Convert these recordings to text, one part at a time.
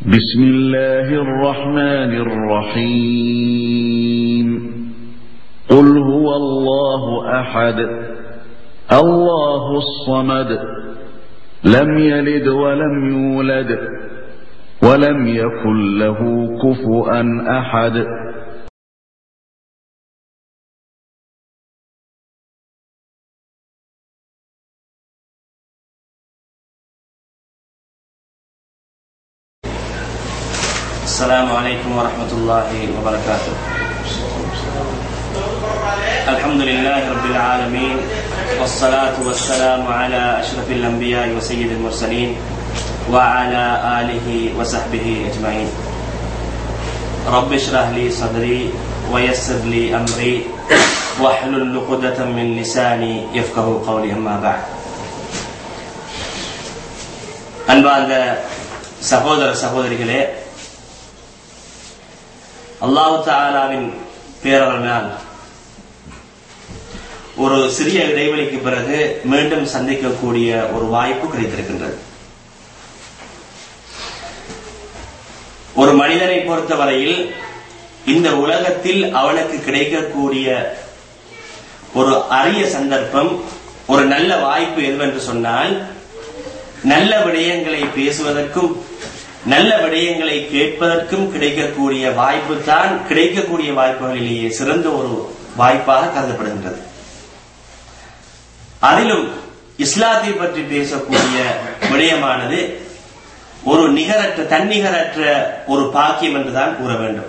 بسم الله الرحمن الرحيم قل هو الله أحد الله الصمد لم يلد ولم يولد ولم يكن له كفؤا أحد السلام عليكم ورحمة الله وبركاته الحمد لله رب العالمين والصلاة والسلام على أشرف الأنبياء وسيد المرسلين وعلى آله وصحبه أجمعين رب اشرح لي صدري ويسر لي أمري واحلل عقدة من لساني يفقه قولي أما بعد அன்பார்ந்த சகோதர சகோதரிகளே அல்லாஹு தாலாவின் பேரவர்களால் ஒரு சிறிய இடைவெளிக்கு பிறகு மீண்டும் சந்திக்கக்கூடிய ஒரு வாய்ப்பு கிடைத்திருக்கின்றது ஒரு மனிதனை பொறுத்தவரையில் இந்த உலகத்தில் அவனுக்கு கிடைக்கக்கூடிய ஒரு அரிய சந்தர்ப்பம் ஒரு நல்ல வாய்ப்பு எதுவென்று சொன்னால் நல்ல விடயங்களை பேசுவதற்கும் நல்ல விடயங்களை கேட்பதற்கும் கிடைக்கக்கூடிய வாய்ப்பு தான் கிடைக்கக்கூடிய வாய்ப்புகளிலேயே சிறந்த ஒரு வாய்ப்பாக கருதப்படுகின்றது அதிலும் இஸ்லாத்தை பற்றி பேசக்கூடிய விடயமானது ஒரு நிகரற்ற தன்னிகரற்ற ஒரு பாக்கியம் என்றுதான் கூற வேண்டும்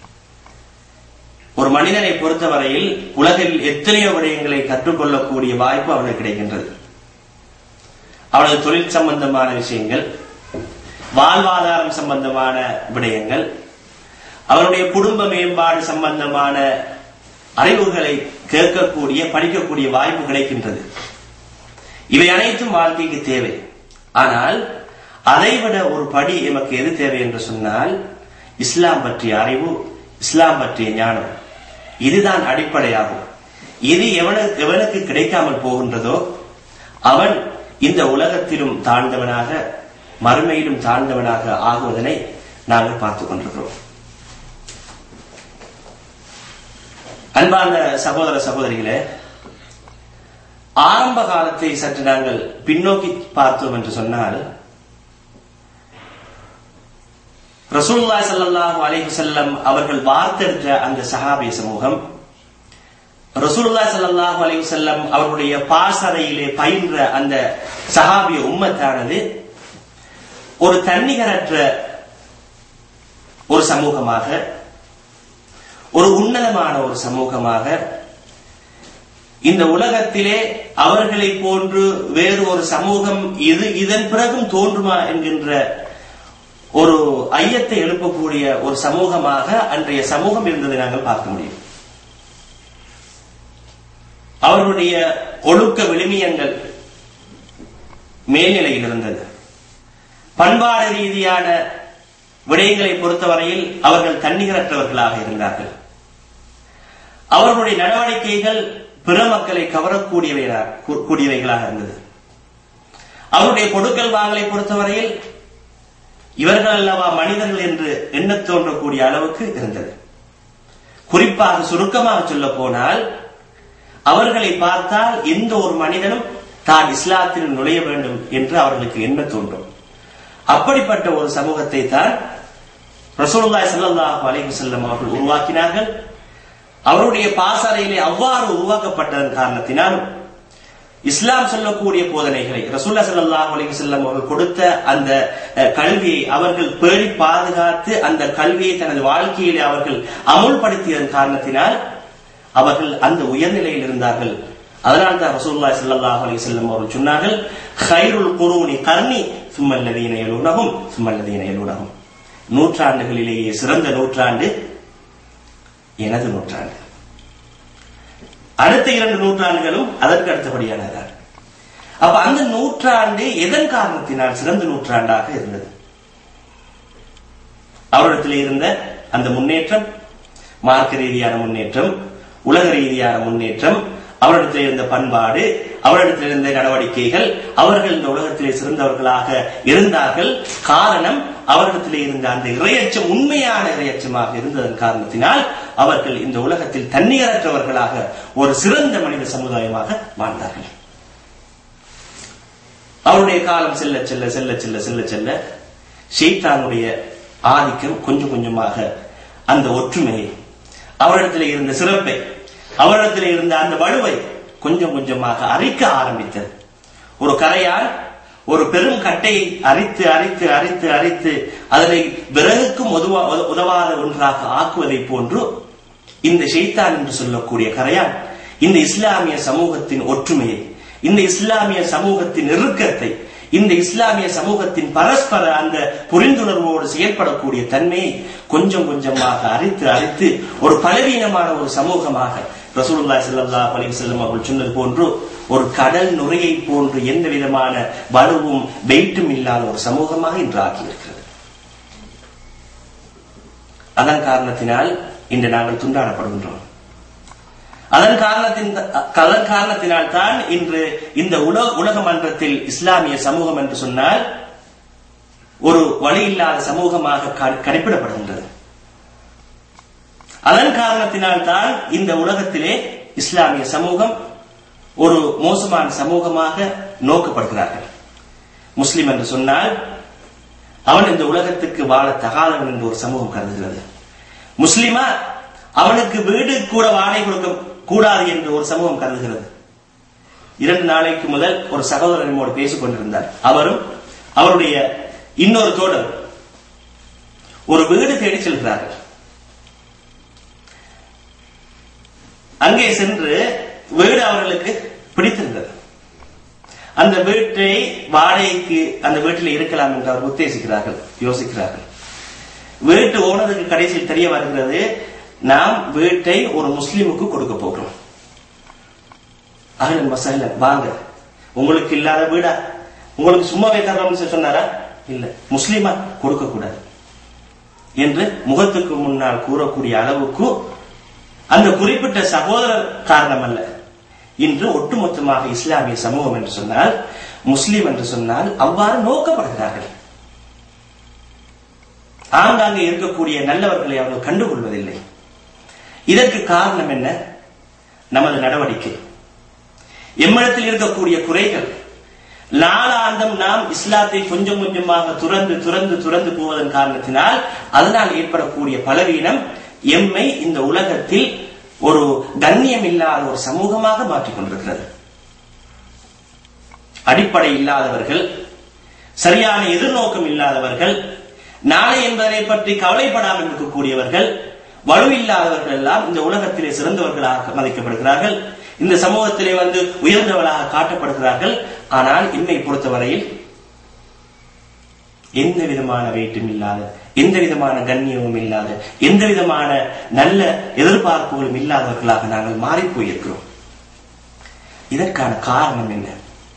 ஒரு மனிதனை பொறுத்தவரையில் உலகில் எத்தனையோ விடயங்களை கற்றுக்கொள்ளக்கூடிய வாய்ப்பு அவனுக்கு கிடைக்கின்றது அவனது தொழில் சம்பந்தமான விஷயங்கள் வாழ்வாதாரம் சம்பந்தமான விடயங்கள் அவருடைய குடும்ப மேம்பாடு சம்பந்தமான அறிவுகளை கேட்கக்கூடிய படிக்கக்கூடிய வாய்ப்பு கிடைக்கின்றது இவை அனைத்தும் வாழ்க்கைக்கு தேவை ஆனால் அதைவிட ஒரு படி எமக்கு எது தேவை என்று சொன்னால் இஸ்லாம் பற்றிய அறிவு இஸ்லாம் பற்றிய ஞானம் இதுதான் அடிப்படையாகும் இது எவனுக்கு எவனுக்கு கிடைக்காமல் போகின்றதோ அவன் இந்த உலகத்திலும் தாழ்ந்தவனாக மறுமையிலும் தாழ்ந்தவனாக ஆகுவதனை நாங்கள் பார்த்துக் கொண்டிருக்கிறோம் அன்பான சகோதர சகோதரிகளே ஆரம்ப காலத்தை சற்று நாங்கள் பின்னோக்கி பார்த்தோம் என்று சொன்னால் ரசூல்லா சல்லாஹூ அலைஹி செல்லம் அவர்கள் வார்த்தெடுத்த அந்த சஹாபிய சமூகம் ரசூல்லா சல்லாஹூ அலைஹி செல்லம் அவருடைய பாசறையிலே பயின்ற அந்த சஹாபிய உம்மத்தானது ஒரு தன்னிகரற்ற ஒரு சமூகமாக ஒரு உன்னதமான ஒரு சமூகமாக இந்த உலகத்திலே அவர்களை போன்று வேறு ஒரு சமூகம் இது இதன் பிறகும் தோன்றுமா என்கின்ற ஒரு ஐயத்தை எழுப்பக்கூடிய ஒரு சமூகமாக அன்றைய சமூகம் இருந்ததை நாங்கள் பார்க்க முடியும் அவர்களுடைய ஒழுக்க விளிமியங்கள் மேல்நிலையில் இருந்தது பண்பாடு ரீதியான விடயங்களை பொறுத்தவரையில் அவர்கள் தன்னிகரற்றவர்களாக இருந்தார்கள் அவர்களுடைய நடவடிக்கைகள் பிற மக்களை கவரக்கூடியவைகளாக இருந்தது அவருடைய கொடுக்கல் வாங்கலை பொறுத்தவரையில் இவர்கள் அல்லவா மனிதர்கள் என்று எண்ண தோன்றக்கூடிய அளவுக்கு இருந்தது குறிப்பாக சுருக்கமாக சொல்ல போனால் அவர்களை பார்த்தால் எந்த ஒரு மனிதனும் தான் இஸ்லாத்தில் நுழைய வேண்டும் என்று அவர்களுக்கு எண்ண தோன்றும் அப்படிப்பட்ட ஒரு சமூகத்தை தான் ரசூலுல்லாய் சல்லாஹ் அலைஹி செல்லம் அவர்கள் உருவாக்கினார்கள் அவருடைய பாசறையிலே அவ்வாறு உருவாக்கப்பட்டதன் காரணத்தினால் இஸ்லாம் சொல்லக்கூடிய போதனைகளை ரசூல்லா சல்லாஹ் அலைஹி செல்லம் அவர்கள் கொடுத்த அந்த கல்வியை அவர்கள் பேணி பாதுகாத்து அந்த கல்வியை தனது வாழ்க்கையிலே அவர்கள் அமுல்படுத்தியதன் காரணத்தினால் அவர்கள் அந்த உயர்நிலையில் இருந்தார்கள் அதனால் தான் ரசூல்லா சல்லாஹ் அலி செல்லம் அவர்கள் சொன்னார்கள் ஹைருல் குரூனி கர்ணி சும்மல்லதீன எழுனகும் சும்மல்லதீன எழுனகும் நூற்றாண்டுகளிலேயே சிறந்த நூற்றாண்டு எனது நூற்றாண்டு அடுத்த இரண்டு நூற்றாண்டுகளும் அதற்கு அடுத்தபடியானதான் அப்ப அந்த நூற்றாண்டு எதன் காரணத்தினால் சிறந்த நூற்றாண்டாக இருந்தது அவரிடத்தில் இருந்த அந்த முன்னேற்றம் மார்க்க ரீதியான முன்னேற்றம் உலக ரீதியான முன்னேற்றம் அவரிடத்தில் இருந்த பண்பாடு அவரிடத்தில் இருந்த நடவடிக்கைகள் அவர்கள் இந்த உலகத்திலே சிறந்தவர்களாக இருந்தார்கள் காரணம் அவரிடத்திலே இருந்த அந்த இரையச்சம் உண்மையான இரையச்சமாக இருந்ததன் காரணத்தினால் அவர்கள் இந்த உலகத்தில் தண்ணீரற்றவர்களாக ஒரு சிறந்த மனித சமுதாயமாக வாழ்ந்தார்கள் அவருடைய காலம் செல்ல செல்ல செல்ல செல்ல செல்ல செல்ல ஷெய்தானுடைய ஆதிக்கம் கொஞ்சம் கொஞ்சமாக அந்த ஒற்றுமையை அவரிடத்தில் இருந்த சிறப்பை அவரிடத்தில் இருந்த அந்த வலுவை கொஞ்சம் கொஞ்சமாக அரிக்க ஆரம்பித்தது ஒரு கரையால் ஒரு பெரும் கட்டையை அரித்து அரித்து அரித்து அரித்து அதனை விறகுக்கும் உதவா உதவாத ஒன்றாக ஆக்குவதை போன்று இந்த ஷெய்தான் என்று சொல்லக்கூடிய கரையால் இந்த இஸ்லாமிய சமூகத்தின் ஒற்றுமையை இந்த இஸ்லாமிய சமூகத்தின் இறுக்கத்தை இந்த இஸ்லாமிய சமூகத்தின் பரஸ்பர அந்த புரிந்துணர்வோடு செயல்படக்கூடிய தன்மையை கொஞ்சம் கொஞ்சமாக அரித்து அரித்து ஒரு பலவீனமான ஒரு சமூகமாக ரசூலுல்லா ஸல்லல்லாஹு அலைஹி வஸல்லம் அவர்கள் சொன்னது போன்று ஒரு கடல் நுரையை போன்று எந்த விதமான வலுவும் வெயிட்டும் இல்லாத ஒரு சமூகமாக இன்று ஆகியிருக்கிறது அதன் காரணத்தினால் இன்று நாங்கள் துண்டாடப்படுகின்றோம் அதன் காரணத்தின் அதன் காரணத்தினால் தான் இன்று இந்த உலக உலக மன்றத்தில் இஸ்லாமிய சமூகம் என்று சொன்னால் ஒரு வழி இல்லாத சமூகமாக கணிப்பிடப்படுகின்றது அதன் காரணத்தினால் தான் இந்த உலகத்திலே இஸ்லாமிய சமூகம் ஒரு மோசமான சமூகமாக நோக்கப்படுகிறார்கள் முஸ்லிம் என்று சொன்னால் அவன் இந்த உலகத்துக்கு வாழ தகாதவன் என்று ஒரு சமூகம் கருதுகிறது முஸ்லிமா அவனுக்கு வீடு கூட வாடகை கொடுக்க கூடாது என்று ஒரு சமூகம் கருதுகிறது இரண்டு நாளைக்கு முதல் ஒரு சகோதரர் நம்மோடு பேசிக் கொண்டிருந்தார் அவரும் அவருடைய இன்னொரு தோழர் ஒரு வீடு தேடி செல்கிறார்கள் அங்கே சென்று வீடு அவர்களுக்கு பிடித்திருந்தது அந்த வீட்டை வாடகைக்கு அந்த வீட்டில் இருக்கலாம் என்று அவர் உத்தேசிக்கிறார்கள் யோசிக்கிறார்கள் வீட்டு ஓனருக்கு கடைசியில் தெரிய வருகிறது நாம் வீட்டை ஒரு முஸ்லிமுக்கு கொடுக்க போகிறோம் அகலன் மசால வாங்க உங்களுக்கு இல்லாத வீடா உங்களுக்கு சும்மாவே தர்றோம்னு சொன்னாரா இல்ல முஸ்லிமா கொடுக்க கூடாது என்று முகத்துக்கு முன்னால் கூறக்கூடிய அளவுக்கு அந்த குறிப்பிட்ட சகோதரர் காரணம் அல்ல இன்று ஒட்டுமொத்தமாக இஸ்லாமிய சமூகம் என்று சொன்னால் முஸ்லிம் என்று சொன்னால் அவ்வாறு நோக்கப்படுகிறார்கள் ஆங்காங்கே இருக்கக்கூடிய நல்லவர்களை அவர்கள் கண்டுகொள்வதில்லை இதற்கு காரணம் என்ன நமது நடவடிக்கை எம்மிடத்தில் இருக்கக்கூடிய குறைகள் நாளாந்தம் நாம் இஸ்லாத்தை கொஞ்சம் கொஞ்சமாக துறந்து துறந்து துறந்து போவதன் காரணத்தினால் அதனால் ஏற்படக்கூடிய பலவீனம் எம்மை இந்த உலகத்தில் ஒரு கண்ணியம் இல்லாத ஒரு சமூகமாக மாற்றிக் கொண்டிருக்கிறது அடிப்படை இல்லாதவர்கள் சரியான எதிர்நோக்கம் இல்லாதவர்கள் நாளை என்பதனை பற்றி கவலைப்படாமல் இருக்கக்கூடியவர்கள் வலுவில்லாதவர்கள் எல்லாம் இந்த உலகத்திலே சிறந்தவர்களாக மதிக்கப்படுகிறார்கள் இந்த சமூகத்திலே வந்து உயர்ந்தவர்களாக காட்டப்படுகிறார்கள் ஆனால் என்னை பொறுத்தவரையில் எந்த விதமான வெயிட்டும் இல்லாத எந்த விதமான கண்ணியமும் இல்லாத எந்த விதமான நல்ல எதிர்பார்ப்புகளும் இல்லாதவர்களாக நாங்கள் மாறி போயிருக்கிறோம் இதற்கான காரணம் என்ன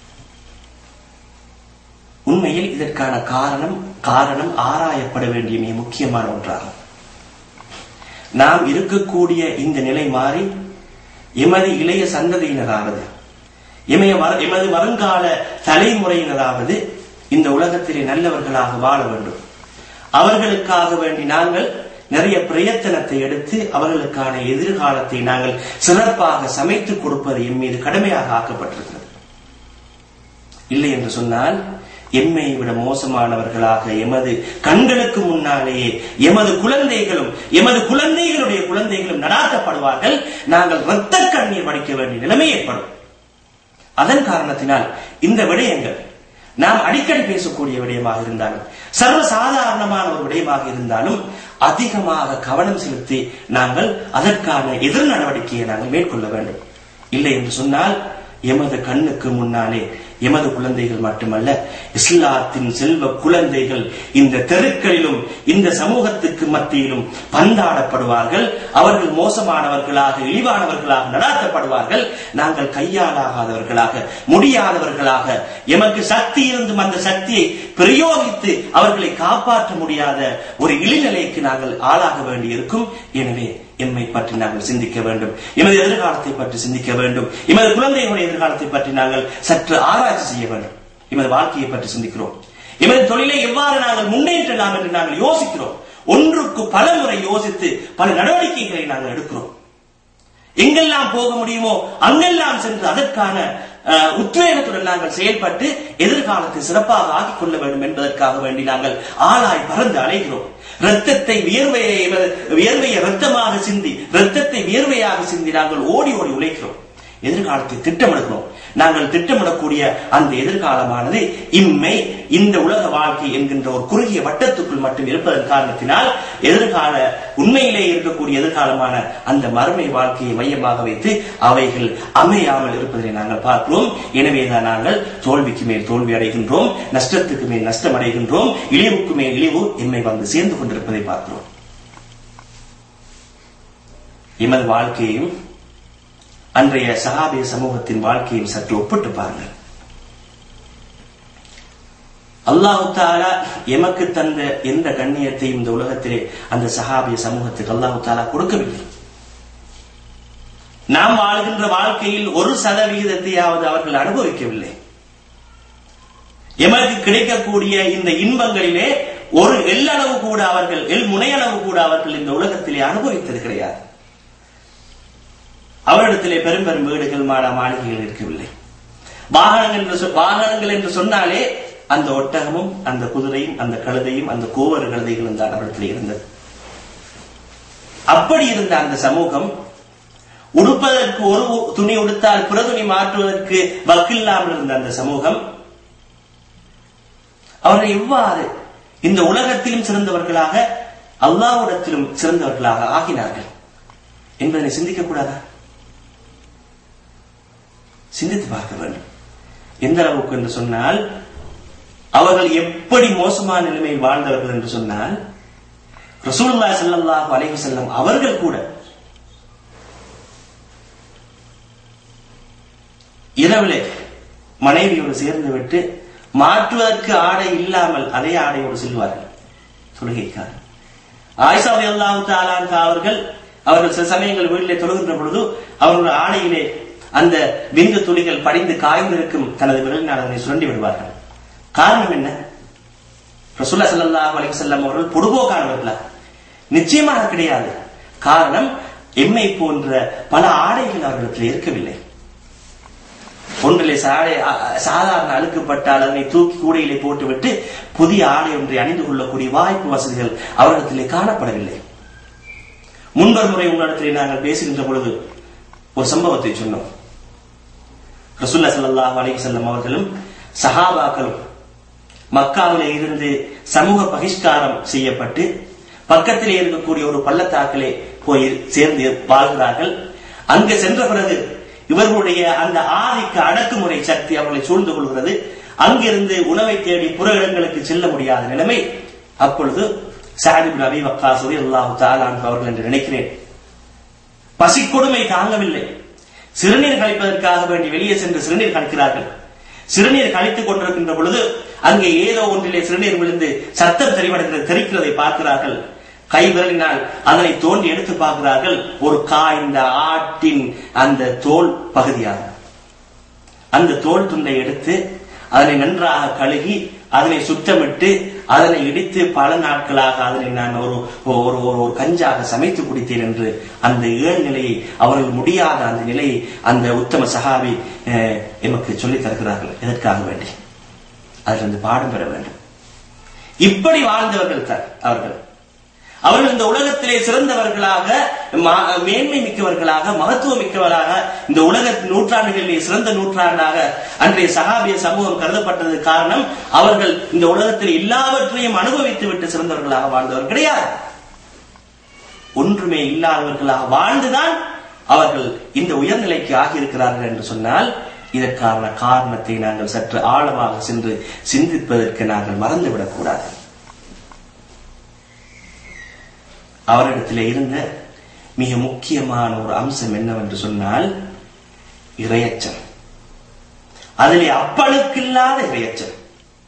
உண்மையில் இதற்கான காரணம் காரணம் ஆராயப்பட வேண்டிய மிக முக்கியமான ஒன்றாகும் நாம் இருக்கக்கூடிய இந்த நிலை மாறி எமது இளைய சந்ததியினராவது எமைய எமது வருங்கால தலைமுறையினராவது இந்த உலகத்திலே நல்லவர்களாக வாழ வேண்டும் அவர்களுக்காக வேண்டி நாங்கள் நிறைய பிரயத்தனத்தை எடுத்து அவர்களுக்கான எதிர்காலத்தை நாங்கள் சிறப்பாக சமைத்துக் கொடுப்பது என் மீது கடமையாக ஆக்கப்பட்டிருக்கிறது இல்லை என்று சொன்னால் எம்மை விட மோசமானவர்களாக எமது கண்களுக்கு முன்னாலேயே எமது குழந்தைகளும் எமது குழந்தைகளுடைய குழந்தைகளும் நடாத்தப்படுவார்கள் நாங்கள் இரத்த கண்ணீர் வடிக்க வேண்டிய நிலைமை ஏற்படும் அதன் காரணத்தினால் இந்த விடயங்கள் நாம் அடிக்கடி பேசக்கூடிய விடயமாக இருந்தாலும் சர்வ சாதாரணமான ஒரு விடயமாக இருந்தாலும் அதிகமாக கவனம் செலுத்தி நாங்கள் அதற்கான எதிர் நடவடிக்கையை நாங்கள் மேற்கொள்ள வேண்டும் இல்லை என்று சொன்னால் எமது கண்ணுக்கு முன்னாலே எமது குழந்தைகள் மட்டுமல்ல இஸ்லாத்தின் செல்வ குழந்தைகள் இந்த தெருக்களிலும் இந்த சமூகத்துக்கு மத்தியிலும் பந்தாடப்படுவார்கள் அவர்கள் மோசமானவர்களாக இழிவானவர்களாக நடாத்தப்படுவார்கள் நாங்கள் கையாளாகாதவர்களாக முடியாதவர்களாக எமக்கு சக்தி இருந்தும் அந்த சக்தியை பிரயோகித்து அவர்களை காப்பாற்ற முடியாத ஒரு இழிநிலைக்கு நாங்கள் ஆளாக வேண்டியிருக்கும் எனவே எம்மை பற்றி நாங்கள் சிந்திக்க வேண்டும் எமது எதிர்காலத்தை பற்றி சிந்திக்க வேண்டும் எமது குழந்தைகளுடைய எதிர்காலத்தை பற்றி நாங்கள் சற்று ஆராய்ச்சி செய்ய வேண்டும் எமது வாழ்க்கையை பற்றி சிந்திக்கிறோம் எமது தொழிலை எவ்வாறு நாங்கள் முன்னேற்றலாம் என்று நாங்கள் யோசிக்கிறோம் ஒன்றுக்கு பல முறை யோசித்து பல நடவடிக்கைகளை நாங்கள் எடுக்கிறோம் எங்கெல்லாம் போக முடியுமோ அங்கெல்லாம் சென்று அதற்கான அஹ், உத்வேகத்துடன் நாங்கள் செயல்பட்டு எதிர்காலத்தை சிறப்பாக ஆக்கிக் கொள்ள வேண்டும் என்பதற்காக வேண்டி நாங்கள் ஆளாய் பறந்து அலைகிறோம் ரத்தத்தை வியர்வையை வியர்வையை ரத்தமாக சிந்தி ரத்தத்தை வியர்வையாக சிந்தி நாங்கள் ஓடி ஓடி உழைக்கிறோம் எதிர்காலத்தை திட்டமிடுகிறோம் நாங்கள் திட்டமிடக்கூடிய அந்த எதிர்காலமானது இம்மை இந்த உலக வாழ்க்கை என்கின்ற ஒரு குறுகிய வட்டத்துக்குள் மட்டும் இருப்பதன் காரணத்தினால் எதிர்கால உண்மையிலே இருக்கக்கூடிய எதிர்காலமான அந்த மறுமை வாழ்க்கையை மையமாக வைத்து அவைகள் அமையாமல் இருப்பதை நாங்கள் பார்க்கிறோம் எனவேதான் நாங்கள் தோல்விக்கு மேல் தோல்வி அடைகின்றோம் நஷ்டத்துக்கு மேல் நஷ்டம் அடைகின்றோம் இழிவுக்கு மேல் இழிவு எம்மை வந்து சேர்ந்து கொண்டிருப்பதை பார்க்கிறோம் எமது வாழ்க்கையையும் அன்றைய சஹாபிய சமூகத்தின் வாழ்க்கையும் சற்று ஒப்பிட்டு பாருங்கள் அல்லாஹு தாலா எமக்கு தந்த எந்த கண்ணியத்தையும் இந்த உலகத்திலே அந்த சஹாபிய சமூகத்துக்கு அல்லாஹு தாலா கொடுக்கவில்லை நாம் வாழ்கின்ற வாழ்க்கையில் ஒரு சதவிகிதத்தையாவது அவர்கள் அனுபவிக்கவில்லை எமக்கு கிடைக்கக்கூடிய இந்த இன்பங்களிலே ஒரு எல்லளவு கூட அவர்கள் எல் முனையளவு கூட அவர்கள் இந்த உலகத்திலே அனுபவித்தது கிடையாது அவரிடத்திலே பெரும் பெரும் வீடுகள் மாட மாளிகைகள் இருக்கவில்லை வாகனங்கள் என்று சொ- வாகனங்கள் என்று சொன்னாலே அந்த ஒட்டகமும் அந்த குதிரையும் அந்த கழுதையும் அந்த கோவறு கழுதைகளும் தான் அவரிடத்தில் இருந்தது அப்படி இருந்த அந்த சமூகம் உடுப்பதற்கு ஒரு துணி உடுத்தால் பிற துணி மாற்றுவதற்கு வக்கில்லாமல் இருந்த அந்த சமூகம் அவர்கள் எவ்வாறு இந்த உலகத்திலும் சிறந்தவர்களாக அல்லாஹ்விடத்திலும் சிறந்தவர்களாக ஆகினார்கள் என்பதனை சிந்திக்க கூடாதா சிந்தித்து பார்க்க வேண்டும் எந்த அளவுக்கு என்று சொன்னால் அவர்கள் எப்படி மோசமான நிலைமையில் வாழ்ந்தவர்கள் என்று சொன்னால் ரசூலுல்லாஹி ஸல்லல்லாஹு அலைஹி வஸல்லம் அவர்கள் கூட இரவிலே மனைவியோடு சேர்ந்து விட்டு மாற்றுவதற்கு ஆடை இல்லாமல் அதே ஆடையோடு செல்வார்கள் தொழுகைக்காக ஆயிஷா அல்லாஹு தாலான் அவர்கள் அவர்கள் சில சமயங்கள் வீட்டிலே தொழுகின்ற பொழுது அவர்களுடைய ஆடையிலே அந்த விந்து துளிகள் படிந்து காய்ந்திருக்கும் தனது விரலினால் அதனை சுரண்டி விடுவார்கள் காரணம் என்ன ரசூல்லா ஸல்லல்லாஹு அலைஹி வஸல்லம் அவர்கள் பொடுபோக்கானவர்களா நிச்சயமாக கிடையாது காரணம் எம்மை போன்ற பல ஆடைகள் அவர்களிடத்தில் இருக்கவில்லை ஒன்றிலே சாடை அ- அ- சாதாரண அழுக்கப்பட்டால் அதனை தூக்கி கூடையிலே போட்டுவிட்டு புதிய ஆடை ஒன்றை அணிந்து கொள்ளக்கூடிய வாய்ப்பு வசதிகள் அவரிடத்திலே காணப்படவில்லை முன்பர் முறை உங்களிடத்திலே நாங்கள் பேசுகின்ற பொழுது ஒரு சம்பவத்தை சொன்னோம் ரசூல்லா ஸல்லல்லாஹு அலைஹி வஸல்லம் அவர்களும் சஹாபாக்களும் மக்காவிலே இருந்து சமூக பகிஷ்காரம் செய்யப்பட்டு பக்கத்திலே இருக்கக்கூடிய ஒரு பள்ளத்தாக்கிலே போய் சேர்ந்து வாழ்கிறார்கள் அங்கு சென்ற பிறகு இவர்களுடைய அந்த ஆதிக்க அடக்குமுறை சக்தி அவர்களை சூழ்ந்து கொள்கிறது அங்கிருந்து உணவை தேடி புற இடங்களுக்கு செல்ல முடியாத நிலைமை அப்பொழுது சாதிப் நபி வக்காசுரி அல்லாஹு தாலான் அவர்கள் என்று நினைக்கிறேன் பசி கொடுமை தாங்கவில்லை சிறுநீர் கழிப்பதற்காக வேண்டி வெளியே சென்று சிறுநீர் கழிக்கிறார்கள் சிறுநீர் கழித்துக் கொண்டிருக்கின்ற பொழுது அங்கே ஏதோ ஒன்றிலே சிறுநீர் விழுந்து சத்தம் தெரிவடைகிறது தெரிக்கிறதை பார்க்கிறார்கள் கை விரலினால் அதனை தோண்டி எடுத்து பார்க்கிறார்கள் ஒரு காய்ந்த ஆட்டின் அந்த தோல் பகுதியாகும் அந்த தோல் துண்டை எடுத்து அதனை நன்றாக கழுகி அதனை சுத்தமிட்டு அதனை இடித்து பல நாட்களாக அதனை நான் ஒரு ஒரு ஒரு ஒரு கஞ்சாக சமைத்து குடித்தேன் என்று அந்த ஏழு நிலையை அவர்கள் முடியாத அந்த நிலையை அந்த உத்தம சகாவி அஹ், எமக்கு சொல்லித் தருகிறார்கள் எதற்காக வேண்டி அதிலிருந்து பாடம் பெற வேண்டும் இப்படி வாழ்ந்தவர்கள் தான் அவர்கள் அவர்கள் இந்த உலகத்திலே சிறந்தவர்களாக மா- மேன்மை மிக்கவர்களாக மகத்துவம் மிக்கவராக இந்த உலக நூற்றாண்டுகளிலே சிறந்த நூற்றாண்டாக அன்றைய சகாபிய சமூகம் கருதப்பட்டது காரணம் அவர்கள் இந்த உலகத்தில் எல்லாவற்றையும் அனுபவித்து விட்டு சிறந்தவர்களாக வாழ்ந்தவர் கிடையாது ஒன்றுமே இல்லாதவர்களாக வாழ்ந்துதான் அவர்கள் இந்த உயர்நிலைக்கு ஆகியிருக்கிறார்கள் என்று சொன்னால் இதற்கான காரணத்தை நாங்கள் சற்று ஆழமாக சென்று சிந்திப்பதற்கு நாங்கள் மறந்துவிடக் கூடாது அவரிடத்தில் இருந்த மிக முக்கியமான ஒரு அம்சம் என்னவென்று சொன்னால் இரையச்சம் அதிலே அப்பழுக்கில்லாத இரையச்சம்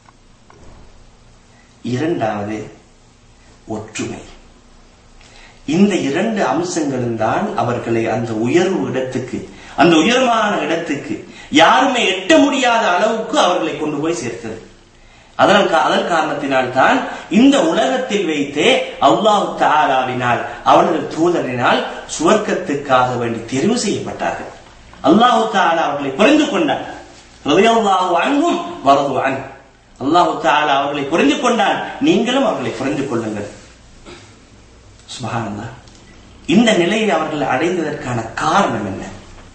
இரண்டாவது ஒற்றுமை இந்த இரண்டு அம்சங்களும் தான் அவர்களை அந்த உயர்வு இடத்துக்கு அந்த உயர்வான இடத்துக்கு யாருமே எட்ட முடியாத அளவுக்கு அவர்களை கொண்டு போய் சேர்த்தது அதனால் அதன் காரணத்தினால் தான் இந்த உலகத்தில் வைத்தே அல்லாஹு தாலாவினால் அவனது தூதரினால் சுவர்க்கத்துக்காக வேண்டி தெரிவு செய்யப்பட்டார்கள் அல்லாஹு தாலா அவர்களை புரிந்து கொண்டான் அன்பும் வரது அன் அல்லாஹு தாலா அவர்களை புரிந்து கொண்டான் நீங்களும் அவர்களை புரிந்து கொள்ளுங்கள் சுபஹானல்லாஹ் இந்த நிலையை அவர்கள் அடைந்ததற்கான காரணம் என்ன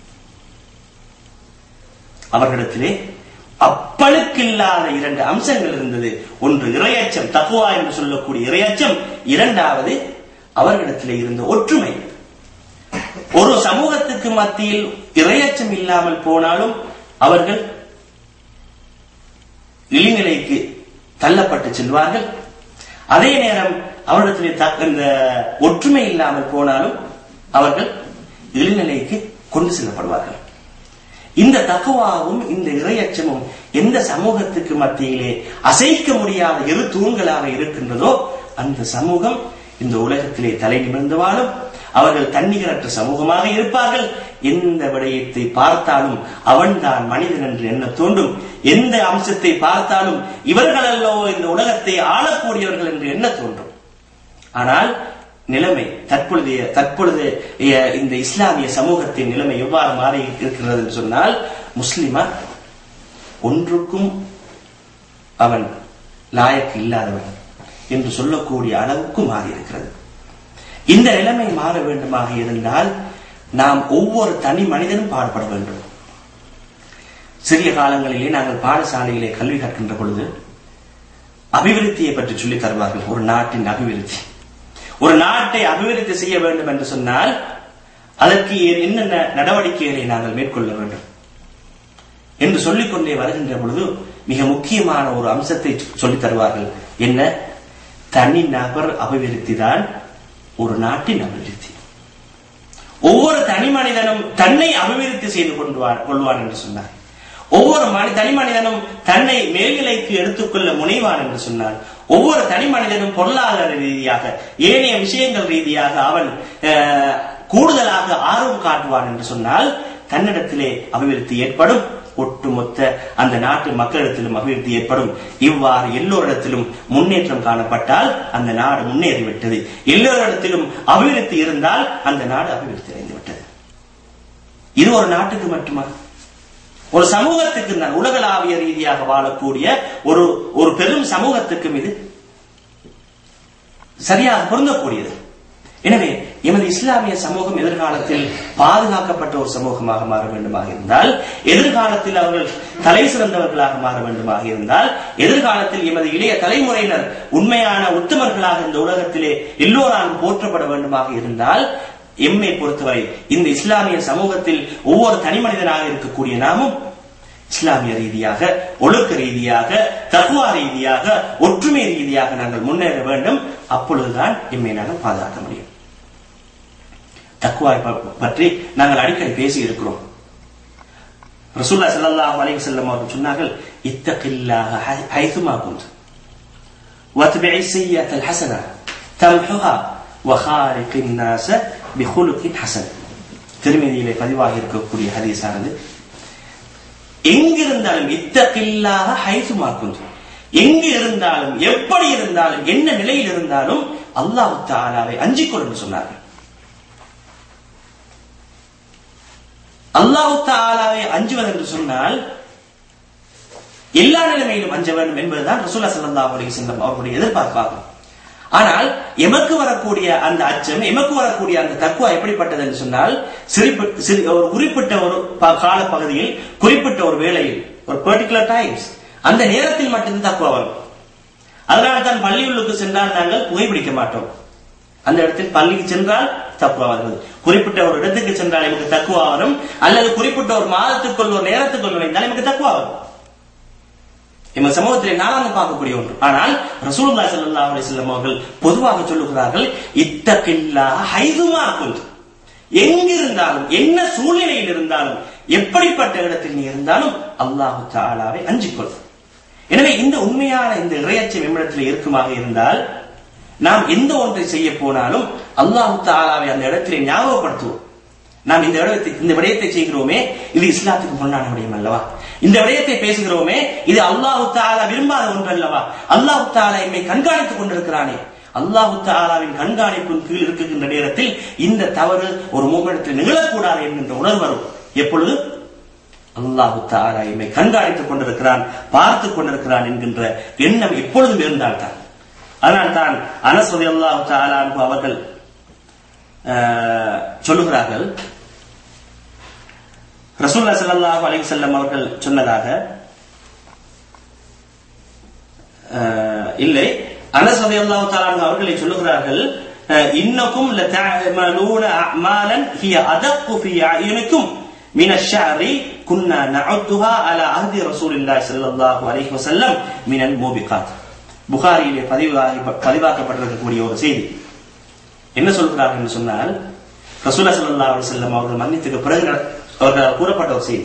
அவர்களிடத்திலே அப்பழுக்கில்லாத இரண்டு அம்சங்கள் இருந்தது ஒன்று இரையச்சம் தகுவா என்று சொல்லக்கூடிய இரையச்சம் இரண்டாவது அவர்களிடத்திலே இருந்த ஒற்றுமை ஒரு சமூகத்துக்கு மத்தியில் இரையச்சம் இல்லாமல் போனாலும் அவர்கள் இழிநிலைக்கு தள்ளப்பட்டு செல்வார்கள் அதே நேரம் அவரிடத்திலே இந்த ஒற்றுமை இல்லாமல் போனாலும் அவர்கள் இழிநிலைக்கு கொண்டு செல்லப்படுவார்கள் இந்த தக்குவாவும் இந்த இரையச்சமும் எந்த சமூகத்துக்கு மத்தியிலே அசைக்க முடியாத இரு தூண்களாக இருக்கின்றதோ அந்த சமூகம் இந்த உலகத்திலே தலை நிமிர்ந்து வாழும் அவர்கள் தன்னிகரற்ற சமூகமாக இருப்பார்கள் எந்த விடயத்தை பார்த்தாலும் அவன்தான் மனிதன் என்று எண்ண தோன்றும் எந்த அம்சத்தை பார்த்தாலும் இவர்களல்லோ இந்த உலகத்தை ஆளக்கூடியவர்கள் என்று எண்ண தோன்றும் ஆனால் நிலைமை தற்பொழுதைய தற்பொழுது இந்த இஸ்லாமிய சமூகத்தின் நிலைமை எவ்வாறு மாறி இருக்கிறது என்று சொன்னால் முஸ்லிமா ஒன்றுக்கும் அவன் லாயக்கு இல்லாதவன் என்று சொல்லக்கூடிய அளவுக்கு மாறி இருக்கிறது இந்த நிலைமை மாற வேண்டுமாக இருந்தால் நாம் ஒவ்வொரு தனி மனிதனும் பாடுபட வேண்டும் சிறிய காலங்களிலே நாங்கள் பாடசாலையிலே கல்வி கற்கின்ற பொழுது அபிவிருத்தியை பற்றி சொல்லி தருவார்கள் ஒரு நாட்டின் அபிவிருத்தி ஒரு நாட்டை அபிவிருத்தி செய்ய வேண்டும் என்று சொன்னால் அதற்கு என்னென்ன நடவடிக்கைகளை நாங்கள் மேற்கொள்ள வேண்டும் என்று சொல்லிக்கொண்டே வருகின்ற பொழுது மிக முக்கியமான ஒரு அம்சத்தை சொல்லித் தருவார்கள் என்ன தனி நபர் அபிவிருத்தி தான் ஒரு நாட்டின் அபிவிருத்தி ஒவ்வொரு தனி மனிதனும் தன்னை அபிவிருத்தி செய்து கொள்வார் கொள்வான் என்று சொன்னார் ஒவ்வொரு மனி தனி மனிதனும் தன்னை மேல்நிலைக்கு எடுத்துக்கொள்ள முனைவான் என்று சொன்னார் ஒவ்வொரு தனி மனிதனும் பொருளாதார ரீதியாக ஏனைய விஷயங்கள் ரீதியாக அவன் கூடுதலாக ஆர்வம் காட்டுவான் என்று சொன்னால் தன்னிடத்திலே அபிவிருத்தி ஏற்படும் ஒட்டுமொத்த அந்த நாட்டு மக்களிடத்திலும் அபிவிருத்தி ஏற்படும் இவ்வாறு எல்லோரிடத்திலும் முன்னேற்றம் காணப்பட்டால் அந்த நாடு முன்னேறிவிட்டது எல்லோரிடத்திலும் அபிவிருத்தி இருந்தால் அந்த நாடு அபிவிருத்தி அடைந்து விட்டது இது ஒரு நாட்டுக்கு மட்டுமா ஒரு சமூகத்துக்கு தான் உலகளாவிய ரீதியாக வாழக்கூடிய ஒரு ஒரு பெரும் சமூகத்துக்கும் இது சரியாக பொருந்தக்கூடியது எனவே எமது இஸ்லாமிய சமூகம் எதிர்காலத்தில் பாதுகாக்கப்பட்ட ஒரு சமூகமாக மாற வேண்டுமாக இருந்தால் எதிர்காலத்தில் அவர்கள் தலை சிறந்தவர்களாக மாற வேண்டுமாக இருந்தால் எதிர்காலத்தில் எமது இளைய தலைமுறையினர் உண்மையான உத்தமர்களாக இந்த உலகத்திலே எல்லோராலும் போற்றப்பட வேண்டுமாக இருந்தால் எம்மை பொறுத்தவரை இந்த இஸ்லாமிய சமூகத்தில் ஒவ்வொரு தனி மனிதனாக இருக்கக்கூடிய நாமும் இஸ்லாமிய ரீதியாக ஒழுக்க ரீதியாக தகுவா ரீதியாக ஒற்றுமை ரீதியாக நாங்கள் முன்னேற வேண்டும் அப்பொழுதுதான் எம்மை நாங்கள் பாதுகாக்க முடியும் தக்குவாய் பற்றி நாங்கள் அடிக்கடி பேசி இருக்கிறோம் ரசூல்லா ஸல்லல்லாஹு அலைஹி வஸல்லம் அவர்கள் சொன்னார்கள் இத்தகில்லாஹ ஹைதுமா குந்த் واتبع السيئة الحسنة تمحها وخالق الناس بخلق حسن திருமதியிலே பதிவாகி இருக்கக்கூடிய ஹதீஸானது எங்கிருந்தாலும் இத்தகில்லாக ஹைசுமா குந்த் எங்கு இருந்தாலும் எப்படி இருந்தாலும் என்ன நிலையில் இருந்தாலும் அல்லாஹு தாலாவை அஞ்சிக்கொள் என்று சொன்னார்கள் அல்லாஹு தாலாவை அஞ்சுவது என்று சொன்னால் எல்லா நிலைமையிலும் அஞ்ச வேண்டும் என்பதுதான் ரசூல்லா ஸல்லல்லாஹு அலைஹி வஸல்லம் அவர்களுடைய எதிர்பார்ப்பாகும் ஆனால் எமக்கு வரக்கூடிய அந்த அச்சம் எமக்கு வரக்கூடிய அந்த தக்குவா எப்படிப்பட்டது என்று சொன்னால் ஒரு குறிப்பிட்ட ஒரு கால பகுதியில் குறிப்பிட்ட ஒரு வேளையில் ஒரு பர்டிகுலர் டைம்ஸ் அந்த நேரத்தில் மட்டும்தான் தக்குவா வரும் அதனால தான் பள்ளியுள்ளுக்கு சென்றால் நாங்கள் புகைப்பிடிக்க மாட்டோம் அந்த இடத்தில் பள்ளிக்கு சென்றால் தக்குவா வருவது குறிப்பிட்ட ஒரு இடத்துக்கு சென்றால் நமக்கு தக்குவா வரும் அல்லது குறிப்பிட்ட ஒரு மாதத்துக்குள் ஒரு நேரத்துக்குள் நுழைந்தால் நமக்கு தக்குவா வரும் எம சமூகத்திலே நாளாக பார்க்கக்கூடிய ஒன்று ஆனால் ரசூலுல்லாஹி ஸல்லல்லாஹு அலைஹி வஸல்லம் அவர்கள் பொதுவாக சொல்லுகிறார்கள் இத்தகில்லா ஹைதுமா குந்த் எங்கிருந்தாலும் என்ன சூழ்நிலையில் இருந்தாலும் எப்படிப்பட்ட இடத்தில் நீ இருந்தாலும் அல்லாஹு தாலாவை அஞ்சிக்கொள் எனவே இந்த உண்மையான இந்த இறையச்சம் எம்மிடத்தில் இருக்குமாக இருந்தால் நாம் எந்த ஒன்றை செய்ய போனாலும் அல்லாஹு தாலாவை அந்த இடத்திலே ஞாபகப்படுத்துவோம் நாம் இந்த இடத்தை இந்த விடயத்தை செய்கிறோமே இது இஸ்லாத்துக்கு முன்னான விடயம் அல்லவா இந்த விடயத்தை பேசுகிறோமே இது அல்லாஹு தாலா விரும்பாத ஒன்று அல்லவா அல்லாஹு தாலா எம்மை கண்காணித்துக் கொண்டிருக்கிறானே அல்லாஹு தாலாவின் கண்காணிப்பின் கீழ் இருக்குகின்ற நேரத்தில் இந்த தவறு ஒரு மூமெண்டத்தில் நிகழக்கூடாது என்கின்ற உணர்வு வரும் எப்பொழுது அல்லாஹு தாலா எம்மை கண்காணித்துக் கொண்டிருக்கிறான் பார்த்துக் கொண்டிருக்கிறான் என்கின்ற எண்ணம் எப்பொழுதும் இருந்தால்தான் அதனால் தான் அனசுதி அல்லாஹு தாலா அவர்கள் சொல்லுகிறார்கள் ரசூல்லா ஸல்லல்லாஹு அலைஹி வஸல்லம் அவர்கள் சொன்னதாக இல்லை அனஸ் ரலியல்லாஹு தஆலா அவர்களை சொல்லுகிறார்கள் இன்னக்கும் லதஅமலூன அஅமாலன் ஹிய அதக்கு ஃபீ அயுனிக்கும் من الشعر كنا نعدها على عهد رسول الله صلى الله عليه وسلم من الموبقات புகாரியிலே பதிவாகி பதிவாக்கப்பட்டிருக்கக்கூடிய ஒரு செய்தி என்ன சொல்கிறார்கள் என்று சொன்னால் ரசூல்லா ஸல்லல்லாஹு அலைஹி வஸல்லம் அவர்கள் மன்னித்துக்கு பிறகு அவர்கள் கூறப்பட்ட ஒரு செய்தி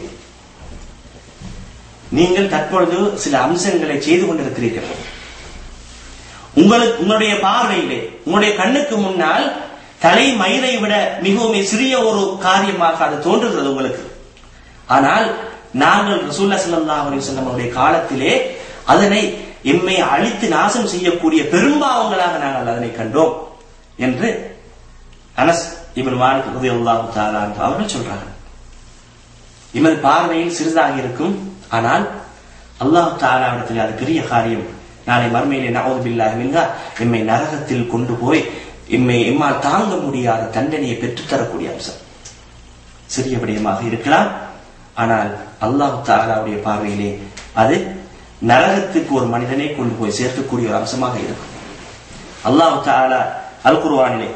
நீங்கள் தற்பொழுது சில அம்சங்களை செய்து கொண்டிருக்கிறீர்கள் உங்களுக்கு உங்களுடைய பார்வையிலே உங்களுடைய கண்ணுக்கு முன்னால் தலை மயிரை விட மிகவும் சிறிய ஒரு காரியமாக அது தோன்றுகிறது உங்களுக்கு ஆனால் நாங்கள் ரசூல்லா ஸல்லல்லாஹு அலைஹி வஸல்லம் அவருடைய காலத்திலே அதனை எம்மை அழித்து நாசம் செய்யக்கூடிய பெரும்பாவங்களாக நாங்கள் அதனை கண்டோம் என்று அனஸ் இவன் மாலிக் ரலியல்லாஹு தஆலா அவர்கள் சொல்றார்கள் எமது பார்வையில் சிறிதாக இருக்கும் ஆனால் அல்லாஹ் தாலாவிடத்தில் அது பெரிய காரியம் நாளை மர்மையிலே நவது பில்லாக மின்கா எம்மை நரகத்தில் கொண்டு போய் எம்மை எம்மால் தாங்க முடியாத தண்டனையை பெற்றுத்தரக்கூடிய அம்சம் சிறிய விடயமாக இருக்கலாம் ஆனால் அல்லாஹ் தாலாவுடைய பார்வையிலே அது நரகத்துக்கு ஒரு மனிதனை கொண்டு போய் சேர்க்கக்கூடிய ஒரு அம்சமாக இருக்கும் அல்லாஹ் தாலா அல் குர்வானிலே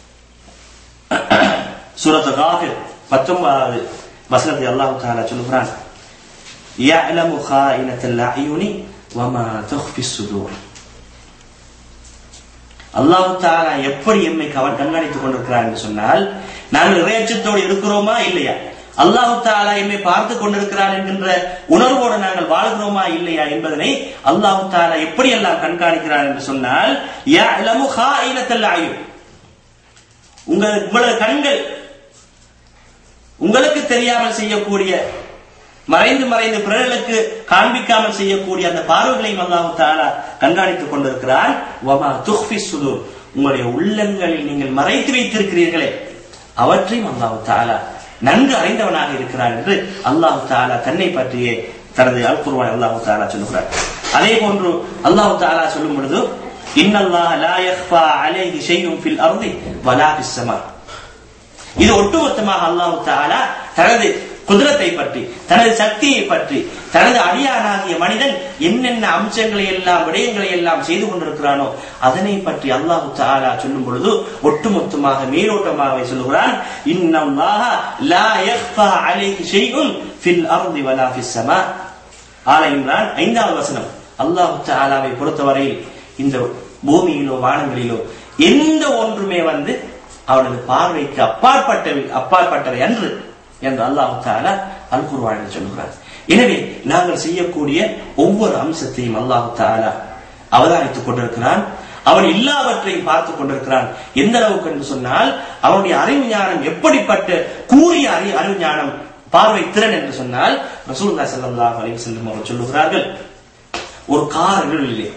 சூரத் காஃபிர் பத்தொன்பதாவது வசனத்தை அல்லாஹ் தாலா சொல்லுகிறான் يعلم خائنة الأعين وما تخفي الصدور அல்லாஹு தாலா எப்படி எம்மை கவன் கண்காணித்துக் கொண்டிருக்கிறார் என்று சொன்னால் நாங்கள் இறையச்சத்தோடு இருக்கிறோமா இல்லையா அல்லாஹு தாலா எம்மை பார்த்து கொண்டிருக்கிறார் என்கின்ற உணர்வோடு நாங்கள் வாழ்கிறோமா இல்லையா என்பதனை அல்லாஹு தாலா எப்படி எல்லாம் கண்காணிக்கிறார் என்று சொன்னால் உங்கள் உங்களது கண்கள் உங்களுக்கு தெரியாமல் செய்யக்கூடிய மறைந்து மறைந்து பிறர்களுக்கு காண்பிக்காமல் செய்யக்கூடிய அந்த பார்வைகளையும் அல்லாஹு தாலா கண்காணித்துக் கொண்டிருக்கிறான் வமா துஹ்பி சுதூர் உங்களுடைய உள்ளங்களில் நீங்கள் மறைத்து வைத்திருக்கிறீர்களே அவற்றையும் அல்லாஹு தாலா நன்கு அறிந்தவனாக இருக்கிறான் என்று அல்லாஹு தாலா தன்னை பற்றியே தனது அல் குர்வான் அல்லாஹு தாலா சொல்லுகிறார் அதே போன்று அல்லாஹு தாலா சொல்லும் பொழுது இன்னல்லாஹ் லா யக்ஃபா அலைஹி ஷைஉன் ஃபில் அர்தி வலா ஃபிஸ் ஸமா இது ஒட்டுமொத்தமாக அல்லாஹு தாலா தனது குதிரத்தை பற்றி தனது சக்தியை பற்றி தனது அடியானாகிய மனிதன் என்னென்ன அம்சங்களை எல்லாம் விடயங்களை எல்லாம் செய்து கொண்டிருக்கிறானோ அதனை பற்றி அல்லாஹு தாலா சொல்லும் பொழுது ஒட்டுமொத்தமாக மேலோட்டமாக சொல்லுகிறான் இன்னல்லாஹ லா யக்ஃபா அலைஹி ஷைஉன் ஃபில் அர்தி வலா ஃபிஸ் ஸமா ஆல இம்ரான் ஐந்தாவது வசனம் அல்லாஹு தாலாவை பொறுத்தவரையில் இந்த பூமியிலோ வானங்களிலோ எந்த ஒன்றுமே வந்து அவனது பார்வைக்கு அப்பாற்பட்டவை அப்பாற்பட்டவை அன்று என்று அல்லாஹு தாலா அல் குர்வானில் சொல்கிறார் எனவே நாங்கள் செய்யக்கூடிய ஒவ்வொரு அம்சத்தையும் அல்லாஹு தாலா அவதானித்துக் கொண்டிருக்கிறான் அவன் எல்லாவற்றையும் பார்த்துக் கொண்டிருக்கிறான் எந்த அளவுக்கு என்று சொன்னால் அவனுடைய அறிவு ஞானம் எப்படிப்பட்ட கூறிய அறி அறிவு ஞானம் பார்வை திறன் என்று சொன்னால் ரசூல்லா ஸல்லல்லாஹு அலைஹி வஸல்லம் அவர்கள் சொல்லுகிறார்கள் ஒரு கார் இருளிலே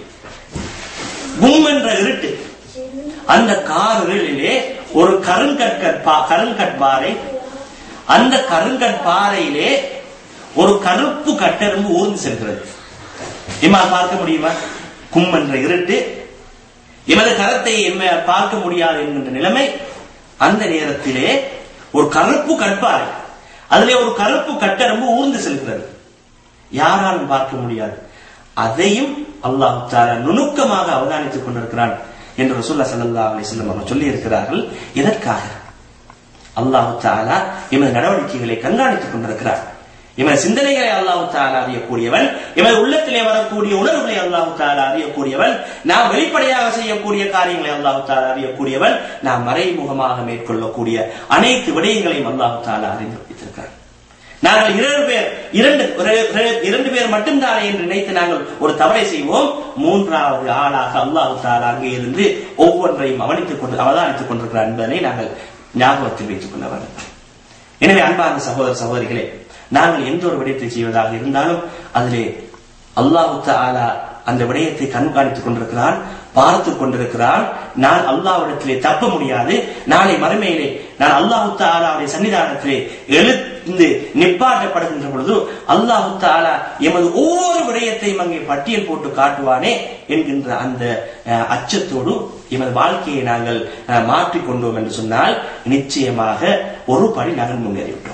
கும் என்ற இருட்டு அந்த கார் இருளிலே ஒரு கருங்கற்கற் கருங்கற்பாறை அந்த கருங்கற் பாறையிலே ஒரு கருப்பு கட்டெரும்பு ஊர்ந்து செல்கிறது இம்மா பார்க்க முடியுமா கும் என்ற இருட்டு எமது கரத்தை எம்ம பார்க்க முடியாது என்கின்ற நிலைமை அந்த நேரத்திலே ஒரு கருப்பு கற்பாறை அதிலே ஒரு கருப்பு கட்டெரும்பு ஊர்ந்து செல்கிறது யாராலும் பார்க்க முடியாது அதையும் அல்லாஹு தாலா நுணுக்கமாக அவதானித்துக் கொண்டிருக்கிறான் என்று ரசூல்லா சல்லா அலிஸ்லம் அவர்கள் சொல்லி இருக்கிறார்கள் எதற்காக அல்லாஹு தாலா எமது நடவடிக்கைகளை கண்காணித்துக் கொண்டிருக்கிறார் எமது சிந்தனைகளை அல்லாஹு தாலா அறியக்கூடியவன் எமது உள்ளத்திலே வரக்கூடிய உணர்வுகளை அல்லாஹு தாலா அறியக்கூடியவன் நாம் வெளிப்படையாக செய்யக்கூடிய காரியங்களை அல்லாஹு தாலா அறியக்கூடியவன் நாம் மறைமுகமாக மேற்கொள்ளக்கூடிய அனைத்து விடயங்களையும் அல்லாஹு தாலா அறிந்து வைத்திருக்கிறார் நாங்கள் இரண்டு பேர் இரண்டு இரண்டு பேர் மட்டும்தானே என்று நினைத்து நாங்கள் ஒரு தவறை செய்வோம் மூன்றாவது ஆளாக அல்லாஹு தாலா அங்கே இருந்து ஒவ்வொன்றையும் அவனித்துக் கொண்டு அவதானித்துக் கொண்டிருக்கிறார் என்பதனை நாங்கள் ஞாபகத்தில் வைத்துக் கொள்ள வேண்டும் எனவே அன்பார்ந்த சகோதர சகோதரிகளே நாங்கள் எந்த ஒரு விடயத்தை செய்வதாக இருந்தாலும் அதிலே அல்லாஹு தஆலா அந்த விடயத்தை கண்காணித்துக் கொண்டிருக்கிறான் பார்த்து கொண்டிருக்கிறான் நான் அல்லாஹ்விடத்திலே தப்ப முடியாது நாளை மறுமையிலே நான் அல்லாஹு தாலாவுடைய சன்னிதானத்திலே எழுந்து நிப்பாட்டப்படுகின்ற பொழுது அல்லாஹு தாலா எமது ஒவ்வொரு விடயத்தையும் அங்கே பட்டியல் போட்டு காட்டுவானே என்கின்ற அந்த அஹ், அச்சத்தோடு எமது வாழ்க்கையை நாங்கள் அஹ், மாற்றிக் கொண்டோம் என்று சொன்னால் நிச்சயமாக ஒரு படி நகர் முன்னேறிவிட்டோம்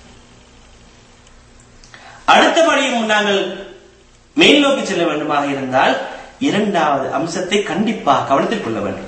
அடுத்தபடியும் நாங்கள் மேல் நோக்கி செல்ல வேண்டுமாக இருந்தால் இரண்டாவது அம்சத்தை கண்டிப்பாக கவனத்தில் கொள்ள வேண்டும்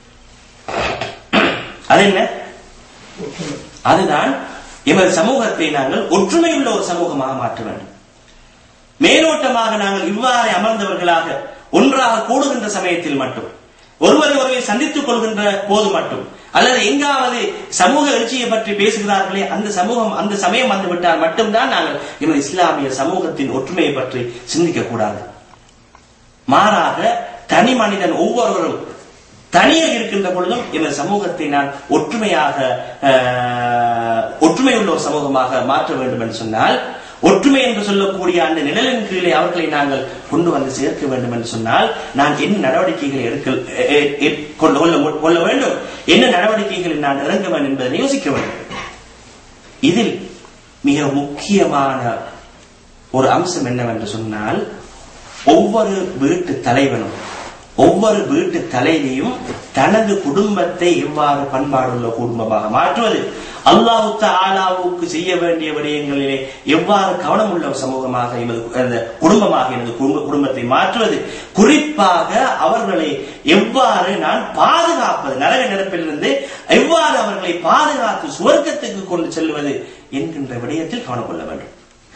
அது என்ன அதுதான் எமது சமூகத்தை நாங்கள் ஒற்றுமையுள்ள ஒரு சமூகமாக மாற்ற வேண்டும் மேலோட்டமாக நாங்கள் இவ்வாறு அமர்ந்தவர்களாக ஒன்றாக கூடுகின்ற சமயத்தில் மட்டும் ஒருவரை ஒருவரை சந்தித்துக் கொள்கின்ற போது மட்டும் அல்லது எங்காவது சமூக எழுச்சியை பற்றி பேசுகிறார்களே அந்த சமூகம் அந்த சமயம் வந்து விட்டால் மட்டும்தான் நாங்கள் எமது இஸ்லாமிய சமூகத்தின் ஒற்றுமையை பற்றி சிந்திக்க கூடாது மாறாக தனி மனிதன் ஒவ்வொருவரும் தனியாக இருக்கின்ற பொழுதும் எமது சமூகத்தை நான் ஒற்றுமையாக ஆஹ், ஒற்றுமையுள்ள ஒரு சமூகமாக மாற்ற வேண்டும் என்று சொன்னால் ஒற்றுமை என்று சொல்லக்கூடிய அந்த நிழலின் கீழே அவர்களை நாங்கள் கொண்டு வந்து சேர்க்க வேண்டும் என்று சொன்னால் நான் என்ன நடவடிக்கைகளை எடுக்க எ- எ- கொண்டு கொள்ள மு- கொள்ள வேண்டும் என்ன நடவடிக்கைகளில் நான் இறங்க வேண்டும் என்பதை யோசிக்க வேண்டும் இதில் மிக முக்கியமான ஒரு அம்சம் என்னவென்று சொன்னால் ஒவ்வொரு வீட்டு தலைவனும் ஒவ்வொரு வீட்டு தலைவியும் தனது குடும்பத்தை எவ்வாறு பண்பாடுள்ள குடும்பமாக மாற்றுவது அல்லாஹு ஆலாவுக்கு செய்ய வேண்டிய விடயங்களிலே எவ்வாறு கவனமுள்ள ஒரு சமூகமாக எமது அந்த குடும்பமாக எனது குடும்ப- குடும்பத்தை மாற்றுவது குறிப்பாக அவர்களை எவ்வாறு நான் பாதுகாப்பது நரக நெருப்பிலிருந்து எவ்வாறு அவர்களை பாதுகாத்து சுவர்க்கத்துக்கு கொண்டு செல்வது என்கின்ற விடயத்தில் கவனம் கொள்ள வேண்டும்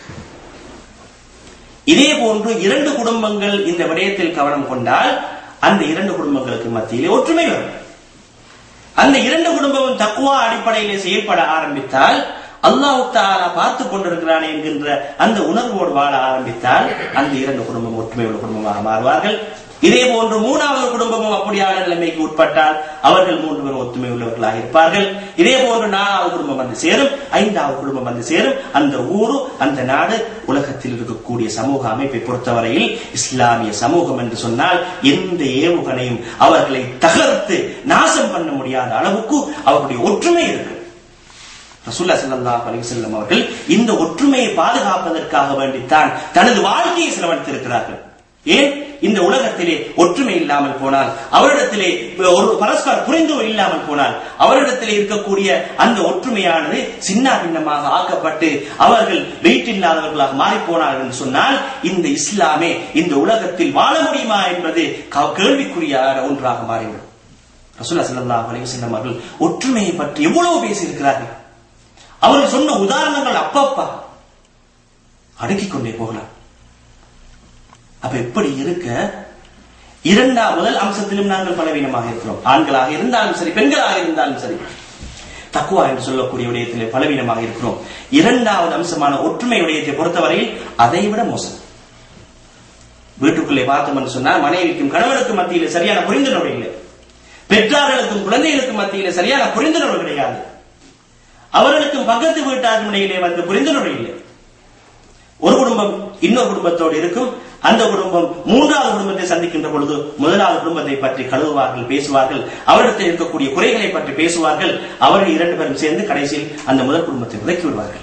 இதே போன்று இரண்டு குடும்பங்கள் இந்த விடயத்தில் கவனம் கொண்டால் அந்த இரண்டு குடும்பங்களுக்கு மத்தியிலே ஒற்றுமை வரும் அந்த இரண்டு குடும்பமும் தக்குவா அடிப்படையிலே செயல்பட ஆரம்பித்தால் அல்லாஹ் தாலா பார்த்து கொண்டிருக்கிறானே என்கின்ற அந்த உணர்வோடு வாழ ஆரம்பித்தால் அந்த இரண்டு குடும்பம் ஒற்றுமையுள்ள குடும்பமாக மாறுவார்கள் இதே போன்று மூணாவது குடும்பமும் அப்படியான நிலைமைக்கு உட்பட்டால் அவர்கள் மூன்று பேரும் ஒத்துமை உள்ளவர்களாக இருப்பார்கள் இதே போன்று நாலாவது குடும்பம் வந்து சேரும் ஐந்தாவது குடும்பம் வந்து சேரும் அந்த ஊரு அந்த நாடு உலகத்தில் இருக்கக்கூடிய சமூக அமைப்பை பொறுத்தவரையில் இஸ்லாமிய சமூகம் என்று சொன்னால் எந்த ஏவுகணையும் அவர்களை தகர்த்து நாசம் பண்ண முடியாத அளவுக்கு அவர்களுடைய ஒற்றுமை இருக்கு ரசூல்லா ஸல்லல்லாஹு அலைஹி வஸல்லம் அவர்கள் இந்த ஒற்றுமையை பாதுகாப்பதற்காக வேண்டித்தான் தனது வாழ்க்கையை செலவழித்திருக்கிறார்கள் ஏன் இந்த உலகத்திலே ஒற்றுமை இல்லாமல் போனால் அவரிடத்திலே ஒரு பரஸ்பர புரிந்து இல்லாமல் போனால் அவரிடத்திலே இருக்கக்கூடிய அந்த ஒற்றுமையானது சின்ன பின்னமாக ஆக்கப்பட்டு அவர்கள் வெயிட் இல்லாதவர்களாக மாறி போனார்கள் என்று சொன்னால் இந்த இஸ்லாமே இந்த உலகத்தில் வாழ முடியுமா என்பது க- கேள்விக்குறியான ஒன்றாக மாறிவிடும் ரசூல்லா ஸல்லல்லாஹு அலைஹி வஸல்லம் அவர்கள் ஒற்றுமையை பற்றி எவ்வளவு பேசியிருக்கிறார்கள் அவர்கள் சொன்ன உதாரணங்கள் அப்பப்பா அடுக்கிக் கொண்டே போகலாம் அப்ப எப்படி இருக்க இரண்டாம் முதல் அம்சத்திலும் நாங்கள் பலவீனமாக இருக்கிறோம் ஆண்களாக இருந்தாலும் சரி பெண்களாக இருந்தாலும் சரி தக்குவா என்று சொல்லக்கூடிய விடயத்திலே பலவீனமாக இருக்கிறோம் இரண்டாவது அம்சமான ஒற்றுமை விடயத்தை பொறுத்தவரையில் அதை விட மோசம் வீட்டுக்குள்ளே பார்த்தோம் என்று சொன்னால் மனைவிக்கும் கணவனுக்கும் மத்தியிலே சரியான புரிந்துணர்வு இல்லை பெற்றார்களுக்கும் குழந்தைகளுக்கும் மத்தியிலே சரியான புரிந்துணர்வு கிடையாது அவர்களுக்கும் பக்கத்து வீட்டார் இடையிலே வந்து புரிந்துணர்வு இல்லை ஒரு குடும்பம் இன்னொரு குடும்பத்தோடு இருக்கும் அந்த குடும்பம் மூன்றாவது குடும்பத்தை சந்திக்கின்ற பொழுது முதலாவது குடும்பத்தை பற்றி கழுவுவார்கள் பேசுவார்கள் அவரிடத்தில் இருக்கக்கூடிய குறைகளை பற்றி பேசுவார்கள் அவர்கள் இரண்டு பேரும் சேர்ந்து கடைசியில் அந்த முதல் குடும்பத்தை விலக்கி விடுவார்கள்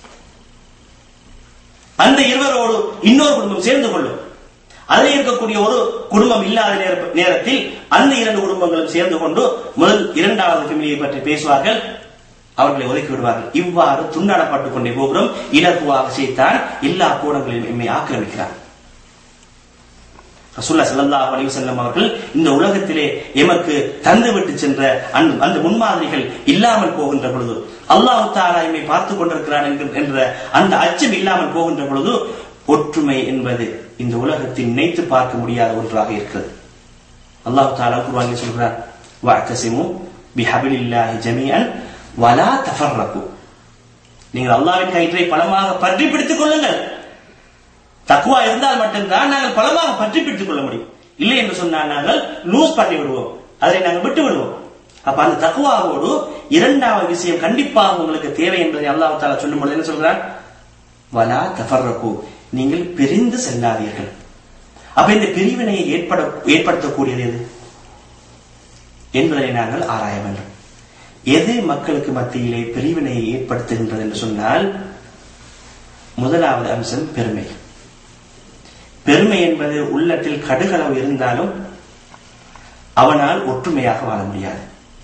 அந்த இருவரோடு இன்னொரு குடும்பம் சேர்ந்து கொள்ளும் அதில் இருக்கக்கூடிய ஒரு குடும்பம் இல்லாத நேர- நேரத்தில் அந்த இரண்டு குடும்பங்களும் சேர்ந்து கொண்டு முதல் இரண்டாவது ஃபேமிலியை பற்றி பேசுவார்கள் அவர்களை ஒதுக்கி விடுவார்கள் இவ்வாறு துண்டாடப்பட்டுக் கொண்டே போகிறோம் இலகுவாக செய்தான் எல்லா கூடங்களிலும் எம்மை ஆக்கிரமிக்கிறார் ரசூல்லா ஸல்லல்லாஹு அலைஹி வஸல்லம் அவர்கள் இந்த உலகத்திலே எமக்கு தந்துவிட்டு சென்ற அந்த- அந்த முன்மாதிரிகள் இல்லாமல் போகின்ற பொழுது அல்லாஹ் தாலா எம்மை பார்த்துக் கொண்டிருக்கிறான் என்கிற- என்ற அந்த அச்சம் இல்லாமல் போகின்ற பொழுது ஒற்றுமை என்பது இந்த உலகத்தில் நினைத்து பார்க்க முடியாத ஒன்றாக இருக்கிறது அல்லாஹ் தாலா குர்ஆனில் சொல்கிறார் வஅத்தஸிமு பிஹபிலில்லாஹி ஜமீஅன் வலா தஃபர்ரகு நீங்கள் அல்லாஹ்வின் கயிற்றை பலமாக பற்றி பிடித்துக் கொள்ளுங்கள் தக்குவா இருந்தால் மட்டும்தான் நாங்கள் பலமாக பற்றி பிடித்துக் கொள்ள முடியும் இல்லை என்று சொன்னால் நாங்கள் லூஸ் பண்ணி விடுவோம் அதை நாங்கள் விட்டு விடுவோம் அப்ப அந்த தக்குவாவோடு இரண்டாவது விஷயம் கண்டிப்பாக உங்களுக்கு தேவை என்பதை அல்லாஹ் தாலா சொல்லும் பொழுது என்ன சொல்கிறான் வலா தஃபர்ரகு நீங்கள் பிரிந்து செல்லாதீர்கள் அப்ப இந்த பிரிவினையை ஏற்பட ஏற்படுத்தக்கூடியது எது என்பதை நாங்கள் ஆராய வேண்டும் எது மக்களுக்கு மத்தியிலே பிரிவினையை ஏற்படுத்துகின்றது என்று சொன்னால் முதலாவது அம்சம் பெருமை பெருமை என்பது உள்ளத்தில் கடுகளவு இருந்தாலும் அவனால் ஒற்றுமையாக வாழ முடியாது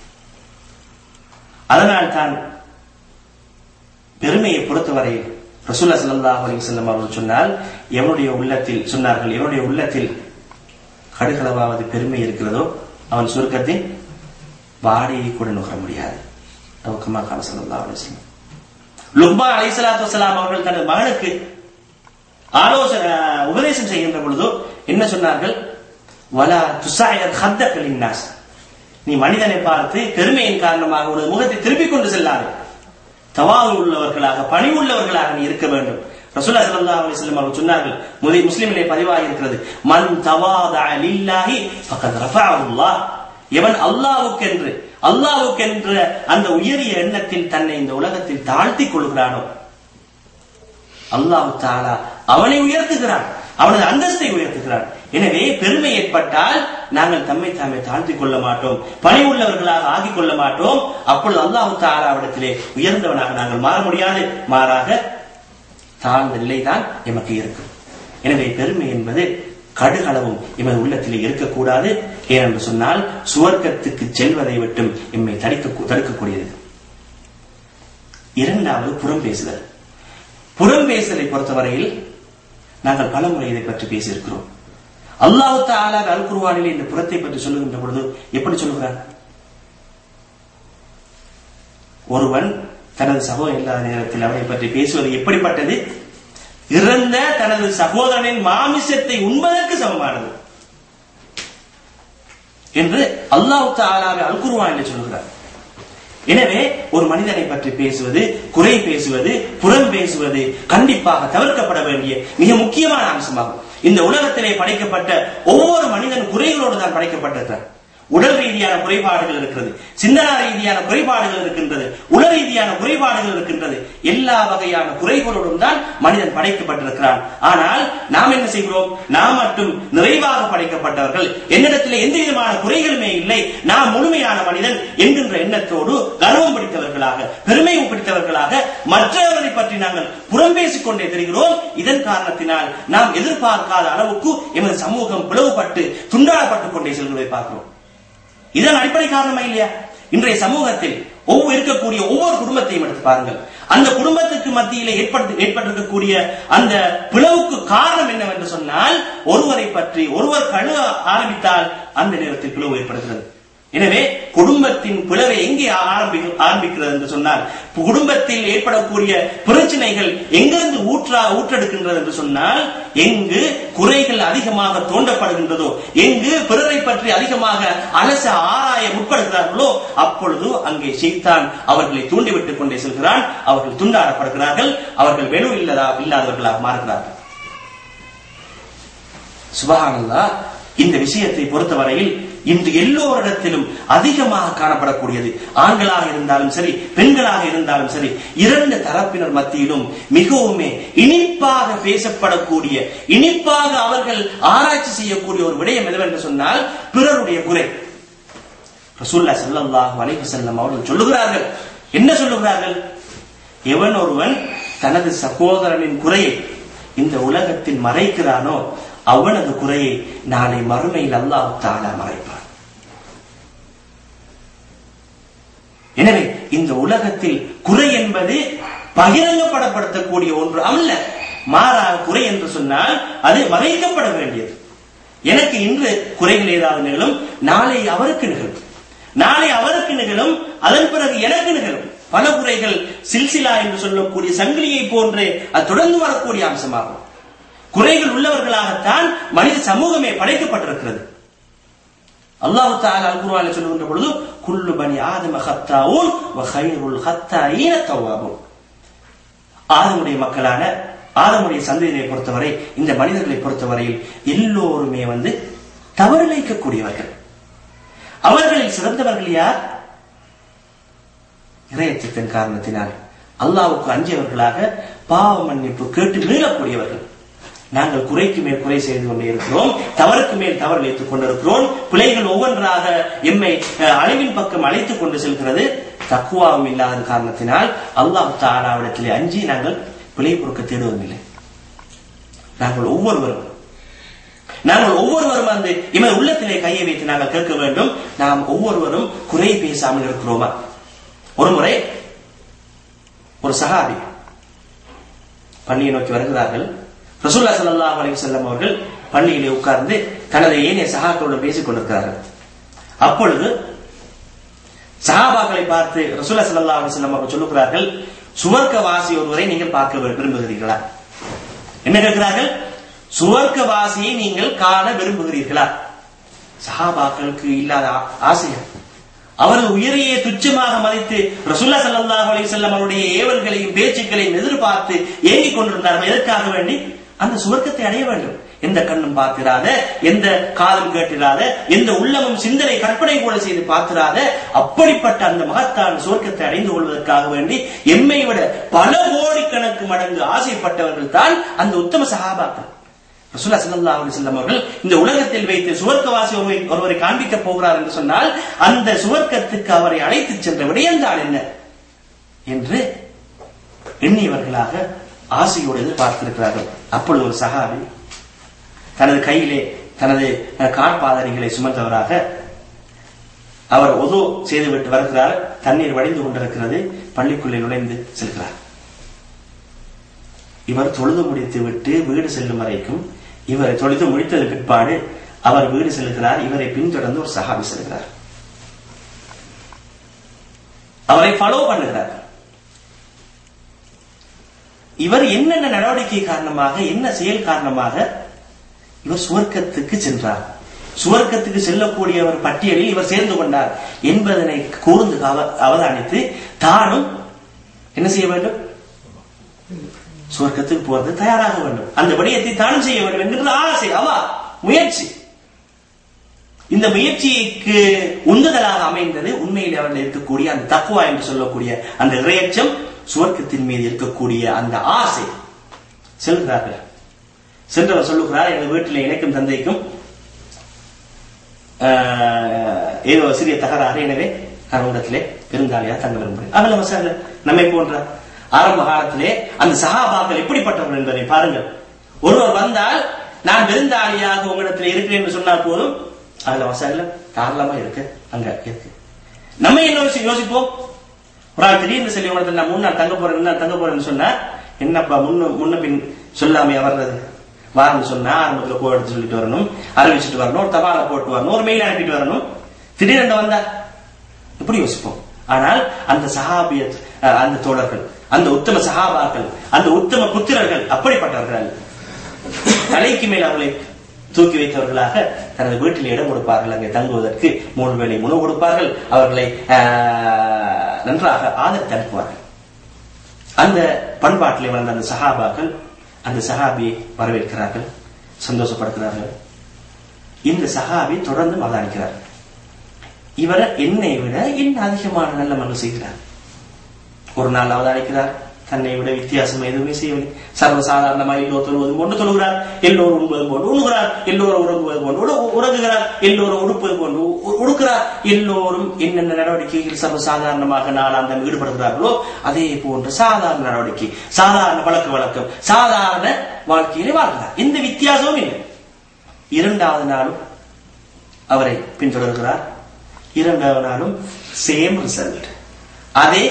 அதனால் தான் பெருமையை பொறுத்தவரையில் ரசூல்லா ஸல்லல்லாஹு அலைஹி வஸல்லம் அவர்கள் சொன்னால் எவனுடைய உள்ளத்தில் சொன்னார்கள் எவனுடைய உள்ளத்தில் கடுகளவாவது பெருமை இருக்கிறதோ அவன் சுருக்கத்தின் வாடையை கூட நுகர முடியாது நோக்கமா கால ஸல்லல்லாஹு அலைஹி வஸல்லம் லுக்மா அலைஹிஸ்ஸலாத்து வஸலாம் அவர்கள் தனது மகனுக்கு ஆலோசனை உபதேசம் செய்கின்ற பொழுதோ என்ன சொன்னார்கள் வலா துசாயர் ஹத்தக்கலின் நாஸ் நீ மனிதனை பார்த்து பெருமையின் காரணமாக உனது முகத்தை திருப்பிக் கொண்டு செல்லாது தவாவு உள்ளவர்களாக பணி உள்ளவர்களாக நீ இருக்க வேண்டும் ரசூல்லா ஸல்லல்லாஹு அலைஹி வஸல்லம் அவர்கள் சொன்னார்கள் முதி முஸ்லிமிலே பதிவாகி இருக்கிறது மன் தவாதஅ லில்லாஹி ஃபகத் ரஃபஅஹு அல்லாஹ் எவன் அல்லாஹ்வுக்கென்று அல்லாஹ்வுக்கென்ற அந்த உயரிய எண்ணத்தில் தன்னை இந்த உலகத்தில் தாழ்த்திக் கொள்கிறானோ அல்லாஹ் தாலா அவனை உயர்த்துகிறான் அவனது அந்தஸ்தை உயர்த்துகிறான் எனவே பெருமை ஏற்பட்டால் நாங்கள் தம்மை தாமே தாழ்த்திக் கொள்ள மாட்டோம் பணி உள்ளவர்களாக ஆகிக் கொள்ள மாட்டோம் அப்பொழுது அல்லாஹு தாலாவிடத்திலே உயர்ந்தவனாக நாங்கள் மாற முடியாது மாறாக தாழ்ந்த நிலைதான் எமக்கு இருக்கும் எனவே பெருமை என்பது கடுகளவும் எமது உள்ளத்திலே இருக்கக்கூடாது ஏனென்று சொன்னால் சுவர்க்கத்துக்கு செல்வதை விட்டும் எம்மை தடுக்க தடுக்கக்கூடியது இரண்டாவது புறம் பேசுதல் புறம் பேசுதலை பொறுத்தவரையில் நாங்கள் பலமுறை இதை பற்றி பேசியிருக்கிறோம் அல்லாஹு தாலா அல் குர்வானில் இந்த புறத்தை பற்றி சொல்லுகின்ற பொழுது எப்படி சொல்லுகிறார் ஒருவன் தனது சகோதரன் இல்லாத நேரத்தில் அவனை பற்றி பேசுவது எப்படிப்பட்டது இறந்த தனது சகோதரனின் மாமிசத்தை உண்பதற்கு சமமானது என்று அல்லாஹு தாலாவை அல் குர்வானில் சொல்லுகிறார் எனவே ஒரு மனிதனை பற்றி பேசுவது குறை பேசுவது புறம் பேசுவது கண்டிப்பாக தவிர்க்கப்பட வேண்டிய மிக முக்கியமான அம்சமாகும் இந்த உலகத்திலே படைக்கப்பட்ட ஒவ்வொரு மனிதன் குறைகளோடு தான் படைக்கப்பட்டிருக்கிறார் உடல் ரீதியான குறைபாடுகள் இருக்கிறது சிந்தனா ரீதியான குறைபாடுகள் இருக்கின்றது உள ரீதியான குறைபாடுகள் இருக்கின்றது எல்லா வகையான குறைகளோடும் தான் மனிதன் படைக்கப்பட்டிருக்கிறான் ஆனால் நாம் என்ன செய்கிறோம் நாம் மட்டும் நிறைவாக படைக்கப்பட்டவர்கள் என்னிடத்தில் எந்த விதமான குறைகளுமே இல்லை நாம் முழுமையான மனிதன் என்கின்ற எண்ணத்தோடு கர்வம் பிடித்தவர்களாக பெருமை பிடித்தவர்களாக மற்றவர்களை பற்றி நாங்கள் புறம் பேசிக் கொண்டே தெரிகிறோம் இதன் காரணத்தினால் நாம் எதிர்பார்க்காத அளவுக்கு எமது சமூகம் பிளவுபட்டு துண்டாடப்பட்டுக் கொண்டே செல்வதை பார்க்கிறோம் இதன் அடிப்படை காரணமா இல்லையா இன்றைய சமூகத்தில் ஒவ்வொரு இருக்கக்கூடிய ஒவ்வொரு குடும்பத்தையும் எடுத்து பாருங்கள் அந்த குடும்பத்துக்கு மத்தியிலே ஏற்பட்டு ஏற்பட்டிருக்கக்கூடிய அந்த பிளவுக்கு காரணம் என்னவென்று சொன்னால் ஒருவரை பற்றி ஒருவர் கழுவ ஆரம்பித்தால் அந்த நேரத்தில் பிளவு ஏற்படுகிறது எனவே குடும்பத்தின் பிளவை எங்கே ஆரம்பி ஆரம்பிக்கிறது என்று சொன்னால் குடும்பத்தில் ஏற்படக்கூடிய பிரச்சனைகள் எங்கிருந்து ஊற்றா ஊற்றெடுக்கின்றது என்று சொன்னால் எங்கு குறைகள் அதிகமாக தோண்டப்படுகின்றதோ எங்கு பிறரை பற்றி அதிகமாக அலச ஆராய முற்படுகிறார்களோ அப்பொழுது அங்கே செய்தான் அவர்களை தூண்டிவிட்டுக் கொண்டே செல்கிறான் அவர்கள் துண்டாடப்படுகிறார்கள் அவர்கள் வெளு இல்லதா இல்லாதவர்களாக மாறுகிறார்கள் சுபகானந்தா இந்த விஷயத்தை பொறுத்தவரையில் இன்று எல்லோரிடத்திலும் அதிகமாக காணப்படக்கூடியது ஆண்களாக இருந்தாலும் சரி பெண்களாக இருந்தாலும் சரி இரண்டு தரப்பினர் மத்தியிலும் மிகவுமே இனிப்பாக பேசப்படக்கூடிய இனிப்பாக அவர்கள் ஆராய்ச்சி செய்யக்கூடிய ஒரு விடயம் எதுவென்று சொன்னால் பிறருடைய குறை ரசூல்லா ஸல்லல்லாஹு அலைஹி வஸல்லம் அவர்கள் சொல்லுகிறார்கள் என்ன சொல்லுகிறார்கள் எவன் ஒருவன் தனது சகோதரனின் குறையை இந்த உலகத்தில் மறைக்கிறானோ அவனது குறையை நாளை மறுமையில் அல்லாஹ் தாலா மறைப்பான் எனவே இந்த உலகத்தில் குறை என்பது பகிரங்கப்படப்படுத்தக்கூடிய ஒன்று அல்ல மாறாக குறை என்று சொன்னால் அது மறைக்கப்பட வேண்டியது எனக்கு இன்று குறைகள் ஏதாவது நிகழும் நாளை அவருக்கு நிகழும் நாளை அவருக்கு நிகழும் அதன் பிறகு எனக்கு நிகழும் பல குறைகள் சில்சிலா என்று சொல்லக்கூடிய சங்கிலியை போன்றே அது தொடர்ந்து வரக்கூடிய அம்சமாகும் குறைகள் உள்ளவர்களாகத்தான் மனித சமூகமே படைக்கப்பட்டிருக்கிறது அல்லாஹு தாலா அல் குர்ஆனில் சொல்லுகின்ற பொழுது குல்லு பனி ஆதம ஹத்தாவூன் வ கைருல் ஹத்தாயீன தவ்வாபூன் ஆதமுடைய மக்களான ஆதமுடைய சந்ததியை பொறுத்தவரை இந்த மனிதர்களை பொறுத்தவரையில் எல்லோருமே வந்து தவறிழைக்கக்கூடியவர்கள் அவர்களில் சிறந்தவர்கள் யார் இறையச்சத்தின் காரணத்தினால் அல்லாவுக்கு அஞ்சியவர்களாக பாவ மன்னிப்பு கேட்டு மீளக்கூடியவர்கள் நாங்கள் குறைக்கு மேல் குறை செய்து கொண்டே இருக்கிறோம் தவறுக்கு மேல் தவறு வைத்துக் கொண்டிருக்கிறோம் பிழைகள் ஒவ்வொன்றாக எம்மை அஹ், அழிவின் பக்கம் அழைத்துக் கொண்டு செல்கிறது தக்குவாவும் இல்லாத காரணத்தினால் அல்லாஹ் தாலாவிடத்திலே அஞ்சி நாங்கள் பிழை பொறுக்க தேடுவதில்லை நாங்கள் ஒவ்வொருவரும் நாங்கள் ஒவ்வொருவரும் அந்த இவர் உள்ளத்திலே கையை வைத்து நாங்கள் கேட்க வேண்டும் நாம் ஒவ்வொருவரும் குறை பேசாமல் இருக்கிறோமா ஒரு முறை ஒரு சஹாபி பள்ளியை நோக்கி வருகிறார்கள் ரசூல்லா ஸல்லல்லாஹு அலைஹி வஸல்லம் அவர்கள் பள்ளியிலே உட்கார்ந்து தனது ஏனைய சகாக்களுடன் பேசிக் கொண்டிருக்கிறார்கள் அப்பொழுது சஹாபாக்களை பார்த்து ரசூல்லா ஸல்லல்லாஹு அலைஹி வஸல்லம் அவர்கள் சொல்லுகிறார்கள் சுவர்க்கவாசி ஒருவரை நீங்கள் பார்க்க விரும்புகிறீர்களா என்ன கேட்கிறார்கள் சுவர்க்கவாசியை நீங்கள் காண விரும்புகிறீர்களா சஹாபாக்களுக்கு இல்லாத ஆ- ஆசையா அவர்கள் உயிரையே துச்சமாக மதித்து ரசூல்லா ஸல்லல்லாஹு அலைஹி வஸல்லம் அவருடைய ஏவல்களையும் பேச்சுக்களையும் எதிர்பார்த்து ஏங்கிக் கொண்டிருந்தார்கள் எதற்காக வேண்டி அந்த சுவர்க்கத்தை அடைய வேண்டும் எந்த கண்ணும் பார்த்திராத எந்த காதும் கேட்டிராத எந்த உள்ளமும் சிந்தனை கற்பனை கூட செய்து பார்த்திராத அப்படிப்பட்ட அந்த மகத்தான சுவர்க்கத்தை அடைந்து கொள்வதற்காக வேண்டி எம்மை விட பல கோடிக்கணக்கு மடங்கு ஆசைப்பட்டவர்கள் தான் அந்த உத்தம சகாபாக்கள் ரசூல்லா ஸல்லல்லாஹு அலைஹி வஸல்லம் அவர்கள் இந்த உலகத்தில் வைத்து சுவர்க்கவாசி ஒருவரை ஒருவரை காண்பிக்க போகிறார் என்று சொன்னால் அந்த சுவர்க்கத்துக்கு அவரை அழைத்துச் சென்ற விடயம்தான் என்ன என்று எண்ணியவர்களாக ஆசையோடு எதிர்பார்த்திருக்கிறார்கள் அப்பொழுது ஒரு சகாபி தனது கையிலே தனது அஹ், காற்பாதனைகளை சுமந்தவராக அவர் ஒது செய்துவிட்டு வருகிறார் தண்ணீர் வடிந்து கொண்டிருக்கிறது பள்ளிக்குள்ளே நுழைந்து செல்கிறார் இவர் தொழுது முடித்து விட்டு வீடு செல்லும் வரைக்கும் இவரை தொழுது முடித்தது பிற்பாடு அவர் வீடு செல்கிறார் இவரை பின்தொடர்ந்து ஒரு சஹாபி செல்கிறார் அவரை ஃபாலோ பண்ணுகிறார் இவர் என்னென்ன நடவடிக்கை காரணமாக என்ன செயல் காரணமாக இவர் சுவர்க்கத்துக்கு சென்றார் சுவர்க்கத்துக்கு செல்லக்கூடியவர் பட்டியலில் இவர் சேர்ந்து கொண்டார் என்பதனை கூர்ந்து அவ- அவதானித்து தானும் என்ன செய்ய வேண்டும் சுவர்க்கத்துக்கு போறது தயாராக வேண்டும் அந்த விடயத்தை தானும் செய்ய வேண்டும் என்கிறது ஆசை அவா முயற்சி இந்த முயற்சிக்கு உந்துதலாக அமைந்தது உண்மையில் அவர்கள் இருக்கக்கூடிய அந்த தக்குவா என்று சொல்லக்கூடிய அந்த இறையச்சம் சுவர்க்கத்தின் மீது இருக்கக்கூடிய அந்த ஆசை செல்கிறார்கள் சென்றவர் சொல்லுகிறார் எங்கள் வீட்டில் எனக்கும் தந்தைக்கும் ஆஹ், ஏதோ சிறிய தகராறு எனவே நான் உங்களிடத்திலே பெருங்காலியாக தங்க விரும்புகிறேன் அவள மசால நம்மை போன்ற ஆரம்ப காலத்திலே அந்த சகாபாக்கள் எப்படிப்பட்டவர்கள் என்பதை பாருங்கள் ஒருவர் வந்தால் நான் பெருந்தாளியாக உங்களிடத்தில் இருக்கிறேன் என்று சொன்னால் போதும் அதுல மசால தாராளமா இருக்கு அங்க இருக்கு நம்ம என்ன யோசி- யோசிப்போம் ஒரு ஆள் திடீர்னு சொல்லி உனக்கு நான் முன்னாள் தங்க போறேன் நான் தங்க போறேன்னு சொன்னா என்னப்பா முன்ன முன்ன பின் சொல்லாமே வர்றது வாரம்னு சொன்னா ஆரம்பத்துல கோ எடுத்து சொல்லிட்டு வரணும் அறிவிச்சிட்டு வரணும் ஒரு தபாலை போட்டு வரணும் ஒரு மெயில் அனுப்பிட்டு வரணும் திடீர்னு வந்தா எப்படி யோசிப்போம் ஆனால் அந்த சஹாபிய அஹ், அந்த தோழர்கள் அந்த உத்தம சஹாபாக்கள் அந்த உத்தம புத்திரர்கள் அப்படிப்பட்டவர்கள் அல்ல. தலைக்கு மேல் அவர்களை தூக்கி வைத்தவர்களாக தனது வீட்டில் இடம் கொடுப்பார்கள் அங்கே தங்குவதற்கு மூணு வேளை உணவு கொடுப்பார்கள் அவர்களை ஆஹ், நன்றாக ஆதரித்து அனுப்புவார்கள் அந்த பண்பாட்டிலே வளர்ந்த அந்த சஹாபாக்கள் அந்த சஹாபியை வரவேற்கிறார்கள் சந்தோஷப்படுத்துகிறார்கள் இந்த சஹாபி தொடர்ந்து மதானிக்கிறார் இவர் என்னை விட இன்னும் அதிகமான நல்ல மனு செய்கிறார் ஒரு நாள் அவதானிக்கிறார் தன்னை விட வித்தியாசம் எதுவுமே செய்யவில்லை சர்வசாதாரணமாக எல்லோரும் தொழுவது போன்று தொழுகிறார் எல்லோரும் உண்பது போன்று உண்ணுகிறார் எல்லோரும் உறங்குவது போன்று உட- உறங்குகிறார் எல்லோரும் உடுப்பது போன்று உ- உடுக்கிறார் எல்லோரும் என்னென்ன நடவடிக்கைகள் சர்வசாதாரணமாக நாளாந்தம் ஈடுபடுகிறார்களோ அதே போன்ற சாதாரண நடவடிக்கை சாதாரண பழக்க வழக்கம் சாதாரண வாழ்க்கையிலே வாழ்கிறார் எந்த வித்தியாசமும் இல்லை இரண்டாவது நாளும் அவரை பின்தொடர்கிறார் இரண்டாவது நாளும் சேம் ரிசல்ட் அதே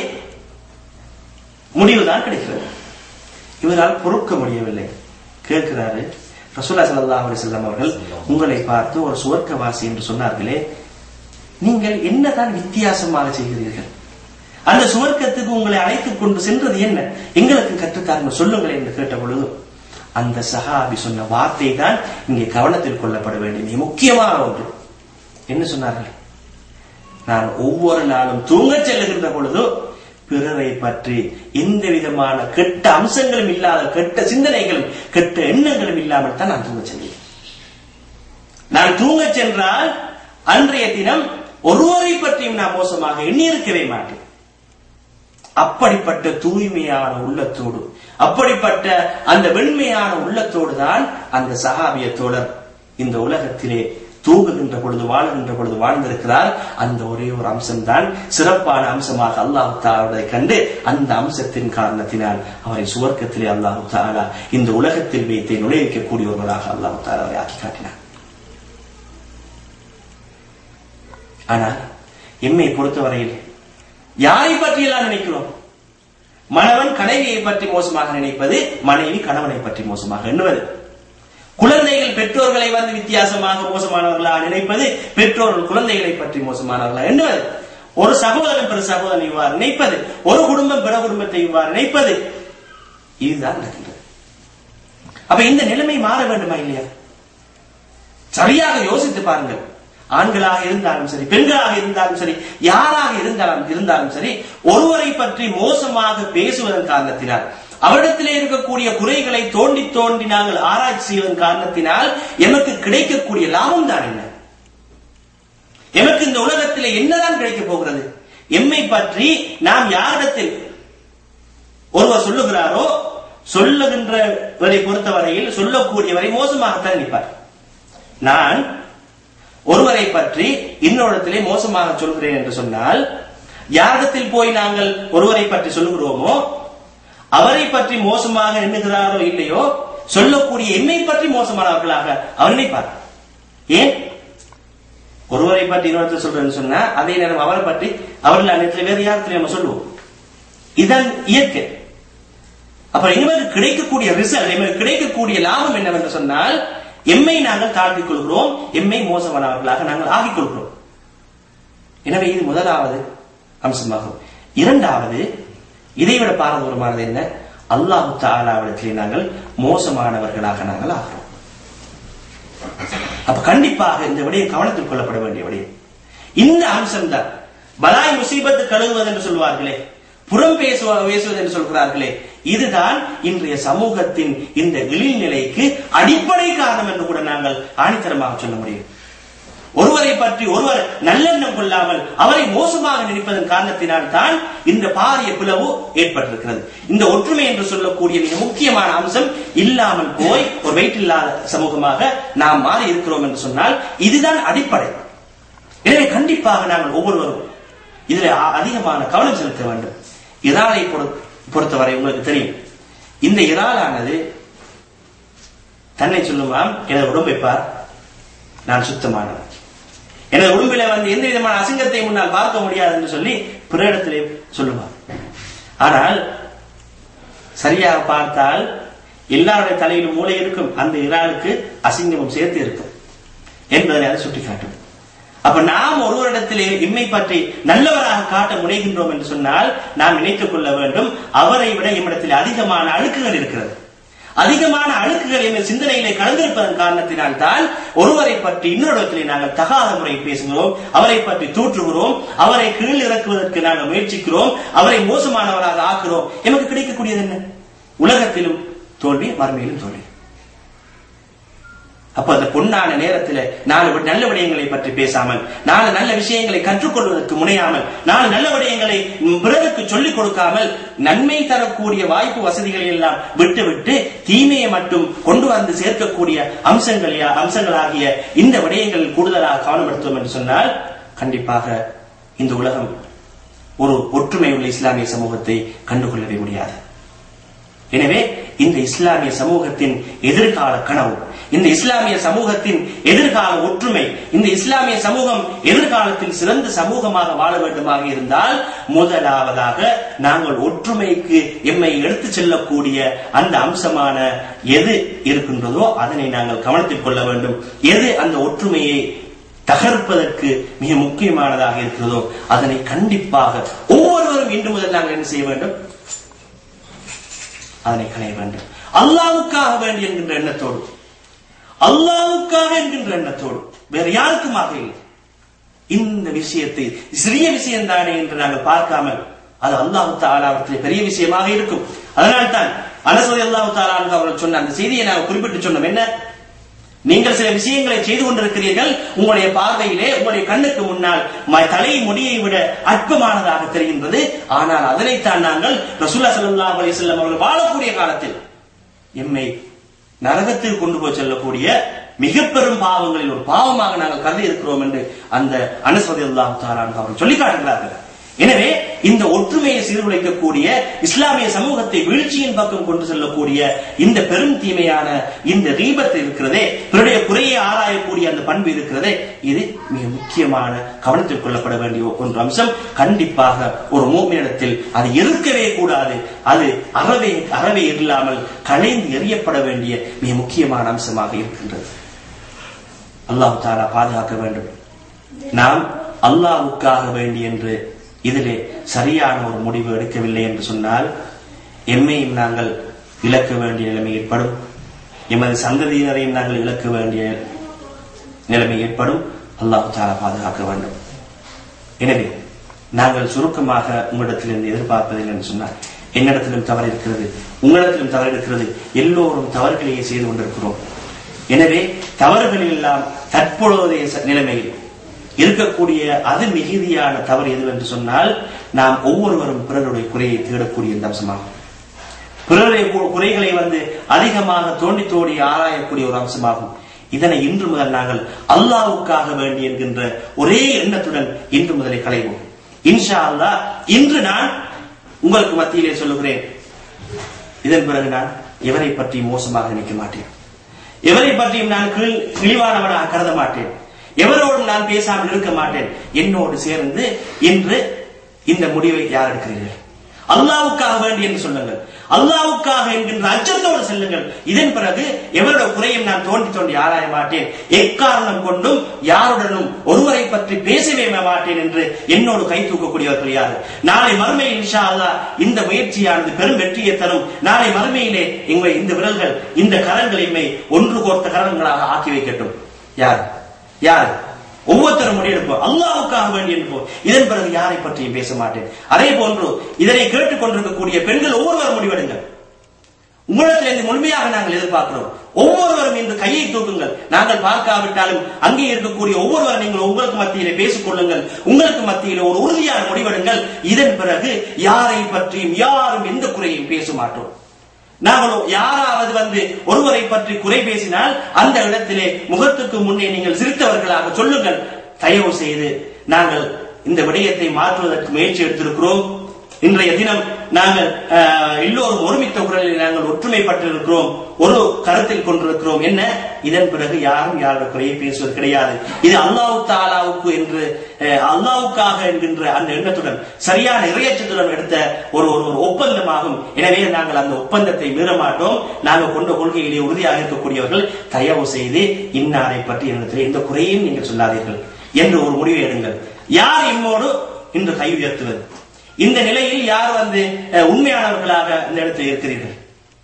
முடிவுதான் கிடைக்கிறது இவரால் பொறுக்க முடியவில்லை கேட்கிறாரு ரசூல்லா ஸல்லல்லாஹு அலைஹி வஸல்லம் அவர்கள் உங்களை பார்த்து ஒரு சுவர்க்கவாசி என்று சொன்னார்களே நீங்கள் என்னதான் வித்தியாசமாக செய்கிறீர்கள் அந்த சுவர்க்கத்துக்கு உங்களை அழைத்துக் கொண்டு சென்றது என்ன எங்களுக்கு கற்றுத்தாருங்க சொல்லுங்கள் என்று கேட்ட பொழுது அந்த சஹாபி சொன்ன வார்த்தை தான் இங்கே கவனத்தில் கொள்ளப்பட வேண்டிய மிக முக்கியமான ஒன்று என்ன சொன்னார்கள் நான் ஒவ்வொரு நாளும் தூங்கச் செல்லுகின்ற பொழுது பிறரை பற்றி எந்த விதமான கெட்ட அம்சங்களும் இல்லாத கெட்ட சிந்தனைகளும் கெட்ட எண்ணங்களும் இல்லாமல் தான் நான் தூங்கச் செல்வேன் நான் தூங்கச் சென்றால் அன்றைய தினம் ஒருவரை பற்றியும் நான் மோசமாக எண்ணி இருக்கவே மாட்டேன் அப்படிப்பட்ட தூய்மையான உள்ளத்தோடு அப்படிப்பட்ட அந்த வெண்மையான உள்ளத்தோடு தான் அந்த சஹாபிய தோழர் இந்த உலகத்திலே தூங்குகின்ற பொழுது வாழுகின்ற பொழுது வாழ்ந்திருக்கிறார் அந்த ஒரே ஒரு அம்சம்தான் சிறப்பான அம்சமாக அல்லாஹு தாலாவை கண்டு அந்த அம்சத்தின் காரணத்தினால் அவரை சுவர்க்கத்திலே அல்லாஹு தாலா இந்த உலகத்தில் வைத்து நுழைவிக்கக்கூடிய ஒருவராக அல்லாஹு தாலாவை ஆக்கி காட்டினார் ஆனால் எம்மை பொறுத்தவரையில் யாரை பற்றி எல்லாம் நினைக்கிறோம் மணவன் கணைவியை பற்றி மோசமாக நினைப்பது மனைவி கணவனை பற்றி மோசமாக எண்ணுவது குழந்தைகள் பெற்றோர்களை வந்து வித்தியாசமாக மோசமானவர்களாக நினைப்பது பெற்றோர்கள் குழந்தைகளை பற்றி மோசமானவர்களாக எண்ணுவது ஒரு சகோதரன் பிற சகோதரன் இவ்வாறு நினைப்பது ஒரு குடும்பம் பிற குடும்பத்தை இவ்வாறு நினைப்பது இதுதான் நடக்கின்றது அப்ப இந்த நிலைமை மாற வேண்டுமா இல்லையா சரியாக யோசித்து பாருங்கள் ஆண்களாக இருந்தாலும் சரி பெண்களாக இருந்தாலும் சரி யாராக இருந்தாலும் இருந்தாலும் சரி ஒருவரை பற்றி மோசமாக பேசுவதன் காரணத்தினால் அவரிடத்திலே இருக்கக்கூடிய குறைகளை தோண்டி தோண்டி நாங்கள் ஆராய்ச்சி செய்வதன் காரணத்தினால் எமக்கு கிடைக்கக்கூடிய லாபம் தான் என்ன எமக்கு இந்த உலகத்திலே என்னதான் கிடைக்க போகிறது எம்மை பற்றி நாம் யாரிடத்தில் ஒருவர் சொல்லுகிறாரோ சொல்லுகின்றவரை பொறுத்தவரையில் சொல்லக்கூடியவரை மோசமாகத்தான் நிற்பார் நான் ஒருவரை பற்றி இன்னொருத்திலே மோசமாக சொல்கிறேன் என்று சொன்னால் யாரிடத்தில் போய் நாங்கள் ஒருவரை பற்றி சொல்லுகிறோமோ அவரை பற்றி மோசமாக எண்ணுகிறாரோ இல்லையோ சொல்லக்கூடிய எம்மை பற்றி மோசமானவர்களாக அவர் நினைப்பார் ஏன் ஒருவரை பற்றி இன்னொருத்தர் சொல்றேன்னு சொன்னா அதே நேரம் அவரை பற்றி அவர்கள் அனைத்துல வேறு யாரத்துல நம்ம சொல்லுவோம் இதன் இயற்கை அப்ப எங்களுக்கு கிடைக்கக்கூடிய ரிசல்ட் எங்களுக்கு கிடைக்கக்கூடிய லாபம் என்னவென்று சொன்னால் எம்மை நாங்கள் தாழ்த்திக் கொள்கிறோம் எம்மை மோசமானவர்களாக நாங்கள் ஆகிக் கொள்கிறோம் எனவே இது முதலாவது அம்சமாகும் இரண்டாவது இதைவிட பாரதூரமானது என்ன அல்லாஹு தாலாவிடத்திலே நாங்கள் மோசமானவர்களாக நாங்கள் ஆகிறோம் அப்ப கண்டிப்பாக இந்த விடயம் கவனத்தில் கொள்ளப்பட வேண்டிய விடயம் இந்த அம்சம் தான் பலாய் முசீபத்து கழுகுவது என்று சொல்வார்களே புறம் பேசுவ பேசுவது என்று சொல்கிறார்களே இதுதான் இன்றைய சமூகத்தின் இந்த இழிநிலைக்கு அடிப்படை காரணம் என்று கூட நாங்கள் ஆணித்தரமாக சொல்ல முடியும் ஒருவரை பற்றி ஒருவர் நல்லெண்ணம் கொள்ளாமல் அவரை மோசமாக நினைப்பதன் காரணத்தினால் தான் இந்த பாரிய பிளவு ஏற்பட்டிருக்கிறது இந்த ஒற்றுமை என்று சொல்லக்கூடிய மிக முக்கியமான அம்சம் இல்லாமல் போய் ஒரு வெயிட்டில்லாத சமூகமாக நாம் மாறி இருக்கிறோம் என்று சொன்னால் இதுதான் அடிப்படை எனவே கண்டிப்பாக நாங்கள் ஒவ்வொருவரும் இதில் அதிகமான கவனம் செலுத்த வேண்டும் இறாலை பொறுத்தவரை உங்களுக்கு தெரியும் இந்த இறாலானது தன்னை சொல்லுமாம் எனது உடம்பை பார் நான் சுத்தமானவன் எனது உடம்பில வந்து எந்த விதமான அசிங்கத்தை முன்னால் பார்க்க முடியாது என்று சொல்லி பிற இடத்திலே சொல்லுவார் ஆனால் சரியாக பார்த்தால் எல்லாருடைய தலையிலும் மூளை இருக்கும் அந்த இறாலுக்கு அசிங்கமும் சேர்த்து இருக்கும் என்பதனை அதை சுட்டிக்காட்டும் அப்ப நாம் ஒருவரிடத்திலே இம்மை பற்றி நல்லவராக காட்ட முனைகின்றோம் என்று சொன்னால் நாம் நினைத்துக் கொள்ள வேண்டும் அவரை விட இம்மிடத்தில் அதிகமான அழுக்குகள் இருக்கிறது அதிகமான அழுக்குகள் எங்கள் சிந்தனையிலே கலந்திருப்பதன் காரணத்தினால் தான் ஒருவரை பற்றி இன்னொரு நாங்கள் தகாத முறை பேசுகிறோம் அவரை பற்றி தூற்றுகிறோம் அவரை கீழ் இறக்குவதற்கு நாங்கள் முயற்சிக்கிறோம் அவரை மோசமானவராக ஆக்குறோம் எமக்கு கிடைக்கக்கூடியது என்ன உலகத்திலும் தோல்வி மறுமையிலும் தோல்வி அப்ப அந்த பொன்னான நேரத்தில் நாலு நல்ல விடயங்களை பற்றி பேசாமல் நாலு நல்ல விஷயங்களை கற்றுக்கொள்வதற்கு முனையாமல் நாலு நல்ல விடயங்களை பிறருக்கு சொல்லிக் கொடுக்காமல் நன்மை தரக்கூடிய வாய்ப்பு வசதிகளை எல்லாம் விட்டு விட்டு தீமையை மட்டும் கொண்டு வந்து சேர்க்கக்கூடிய அம்சங்கள் அம்சங்களாகிய இந்த விடயங்களில் கூடுதலாக கவனப்படுத்துவோம் என்று சொன்னால் கண்டிப்பாக இந்த உலகம் ஒரு ஒற்றுமை உள்ள இஸ்லாமிய சமூகத்தை கண்டுகொள்ளவே முடியாது எனவே இந்த இஸ்லாமிய சமூகத்தின் எதிர்கால கனவு இந்த இஸ்லாமிய சமூகத்தின் எதிர்கால ஒற்றுமை இந்த இஸ்லாமிய சமூகம் எதிர்காலத்தில் சிறந்த சமூகமாக வாழ வேண்டுமாக இருந்தால் முதலாவதாக நாங்கள் ஒற்றுமைக்கு எம்மை எடுத்து செல்லக்கூடிய அந்த அம்சமான எது இருக்கின்றதோ அதனை நாங்கள் கவனத்தில் கொள்ள வேண்டும் எது அந்த ஒற்றுமையை தகர்ப்பதற்கு மிக முக்கியமானதாக இருக்கிறதோ அதனை கண்டிப்பாக ஒவ்வொருவரும் இன்று முதல் நாங்கள் என்ன செய்ய வேண்டும் அதனை களைய வேண்டும் அல்லாவுக்காக வேண்டி என்கின்ற எண்ணத்தோடு அல்லாவுக்காக என்கின்ற எண்ணத்தோடு வேற யாருக்குமாக இல்லை இந்த விஷயத்தை சிறிய விஷயம் தானே என்று நாங்கள் பார்க்காமல் அது அல்லாஹு தாலாவத்தில் பெரிய விஷயமாக இருக்கும் அதனால் தான் அனசரி அல்லாஹு தாலா அவர்கள் சொன்ன அந்த செய்தியை நாங்கள் குறிப்பிட்டு சொன்னோம் என்ன நீங்கள் சில விஷயங்களை செய்து கொண்டிருக்கிறீர்கள் உங்களுடைய பார்வையிலே உங்களுடைய கண்ணுக்கு முன்னால் ம- தலை முடியை விட அற்பமானதாக தெரிகின்றது ஆனால் அதனைத்தான் நாங்கள் ரசூல்லா ஸல்லல்லாஹு அலைஹி வஸல்லம் அவர்கள் வாழக்கூடிய காலத்தில் எம்மை நரகத்தில் கொண்டு போய் செல்லக்கூடிய மிக பெரும் பாவங்களில் ஒரு பாவமாக நாங்கள் கருதி இருக்கிறோம் என்று அந்த அனுசதி அல்லாஹ் அவர்கள் சொல்லி காட்டுகிறார்கள் எனவே இந்த ஒற்றுமையை சீர்குலைக்கக்கூடிய இஸ்லாமிய சமூகத்தை வீழ்ச்சியின் பக்கம் கொண்டு செல்லக்கூடிய இந்த பெரும் தீமையான இந்த ரீபத்து இருக்கிறதே பிறருடைய குறையை ஆராயக்கூடிய அந்த பண்பு இருக்கிறதே இது மிக முக்கியமான கவனத்தில் கொள்ளப்பட வேண்டிய ஒன்று அம்சம் கண்டிப்பாக ஒரு மூமினிடத்தில் அது இருக்கவே கூடாது அது அறவே அறவே இல்லாமல் களைந்து எறியப்பட வேண்டிய மிக முக்கியமான அம்சமாக இருக்கின்றது அல்லாஹ் தாலா பாதுகாக்க வேண்டும் நாம் அல்லாஹ்வுக்காக வேண்டி என்று இதிலே சரியான ஒரு முடிவு எடுக்கவில்லை என்று சொன்னால் எம்மையும் நாங்கள் இழக்க வேண்டிய நிலைமை ஏற்படும் எமது சந்ததியினரையும் நாங்கள் இழக்க வேண்டிய நிலைமை ஏற்படும் அல்லாஹ் தாலா பாதுகாக்க வேண்டும் எனவே நாங்கள் சுருக்கமாக உங்களிடத்திலிருந்து எதிர்பார்ப்பது என்று சொன்னால் என்னிடத்திலும் தவறு இருக்கிறது உங்களிடத்திலும் தவறு இருக்கிறது எல்லோரும் தவறுகளையே செய்து கொண்டிருக்கிறோம் எனவே தவறுகள் எல்லாம் தற்பொழுதைய ச- நிலைமையில் இருக்கக்கூடிய அது மிகுதியான தவறு எதுவென்று சொன்னால் நாம் ஒவ்வொருவரும் பிறருடைய குறையை தேடக்கூடிய இந்த அம்சமாகும் பிறருடைய கு- குறைகளை வந்து அதிகமாக தோண்டி தோண்டி ஆராயக்கூடிய ஒரு அம்சமாகும் இதனை இன்று முதல் நாங்கள் அல்லாஹ்வுக்காக வேண்டி என்கின்ற ஒரே எண்ணத்துடன் இன்று முதலை களைவோம் இன்ஷா அல்லாஹ் இன்று நான் உங்களுக்கு மத்தியிலே சொல்லுகிறேன் இதன் பிறகு நான் எவரை பற்றி மோசமாக நினைக்க மாட்டேன் எவரை பற்றியும் நான் கீழ் இழிவானவனாக கருத மாட்டேன் எவரோடும் நான் பேசாமல் இருக்க மாட்டேன் என்னோடு சேர்ந்து இன்று இந்த முடிவை யார் எடுக்கிறீர்கள் அல்லாவுக்காக வேண்டி என்று சொல்லுங்கள் அல்லாவுக்காக என்கின்ற அச்சத்தோடு செல்லுங்கள் இதன் பிறகு எவரோட குறையும் நான் தோண்டி தோண்டி ஆராய மாட்டேன் எக்காரணம் கொண்டும் யாருடனும் ஒருவரை பற்றி பேசவே மாட்டேன் என்று என்னோடு கை தூக்கக்கூடியவர்கள் யாரு நாளை மறுமையில் இன்ஷா அல்லாஹ் இந்த முயற்சியானது பெரும் வெற்றியை தரும் நாளை மறுமையிலே எங்களை இந்த விரல்கள் இந்த கரங்களையுமே ஒன்று கோர்த்த கரங்களாக ஆக்கி வைக்கட்டும் யார் யார் ஒவ்வொருத்தரும் முடிவெடுப்போம் அல்லாவுக்காக வேண்டி இருப்போம் இதன் பிறகு யாரை பற்றியும் பேச மாட்டேன் அதே போன்று இதனை கேட்டுக் கொண்டிருக்கக்கூடிய பெண்கள் ஒவ்வொருவரும் முடிவெடுங்கள் உங்களிடத்திலிருந்து முழுமையாக நாங்கள் எதிர்பார்க்கிறோம் ஒவ்வொருவரும் இன்று கையை தூக்குங்கள் நாங்கள் பார்க்காவிட்டாலும் அங்கே இருக்கக்கூடிய ஒவ்வொருவரும் நீங்கள் உங்களுக்கு மத்தியிலே பேசிக் கொள்ளுங்கள் உங்களுக்கு மத்தியிலே ஒரு உறுதியான முடிவெடுங்கள் இதன் பிறகு யாரை பற்றியும் யாரும் எந்த குறையும் பேச மாட்டோம் நாங்கள் யாராவது வந்து ஒருவரை பற்றி குறை பேசினால் அந்த இடத்திலே முகத்துக்கு முன்னே நீங்கள் சிரித்தவர்களாக சொல்லுங்கள் தயவு செய்து நாங்கள் இந்த விடயத்தை மாற்றுவதற்கு முயற்சி எடுத்திருக்கிறோம் இன்றைய தினம் நாங்கள் அஹ், எல்லோரும் ஒருமித்த குரலில் நாங்கள் ஒற்றுமைப்பட்டிருக்கிறோம் ஒரு கருத்தில் கொண்டிருக்கிறோம் என்ன இதன் பிறகு யாரும் யாரோட குறையை பேசுவது கிடையாது இது அல்லாஹ் தாலாவுக்கு என்று அஹ், அல்லாஹ்வுக்காக என்கின்ற அந்த எண்ணத்துடன் சரியான இறையச்சத்துடன் எடுத்த ஒரு ஒரு ஒரு ஒப்பந்தமாகும் எனவே நாங்கள் அந்த ஒப்பந்தத்தை மீற மாட்டோம் நாங்கள் கொண்ட கொள்கையிலே உறுதியாக இருக்கக்கூடியவர்கள் தயவு செய்து இன்னாரை பற்றி என்னிடத்தில் எந்த குறையும் நீங்கள் சொல்லாதீர்கள் என்று ஒரு முடிவை எடுங்கள் யார் என்னோடு இன்று கை உயர்த்துவது இந்த நிலையில் யார் வந்து அஹ், உண்மையானவர்களாக இந்த இடத்தில் இருக்கிறீர்கள்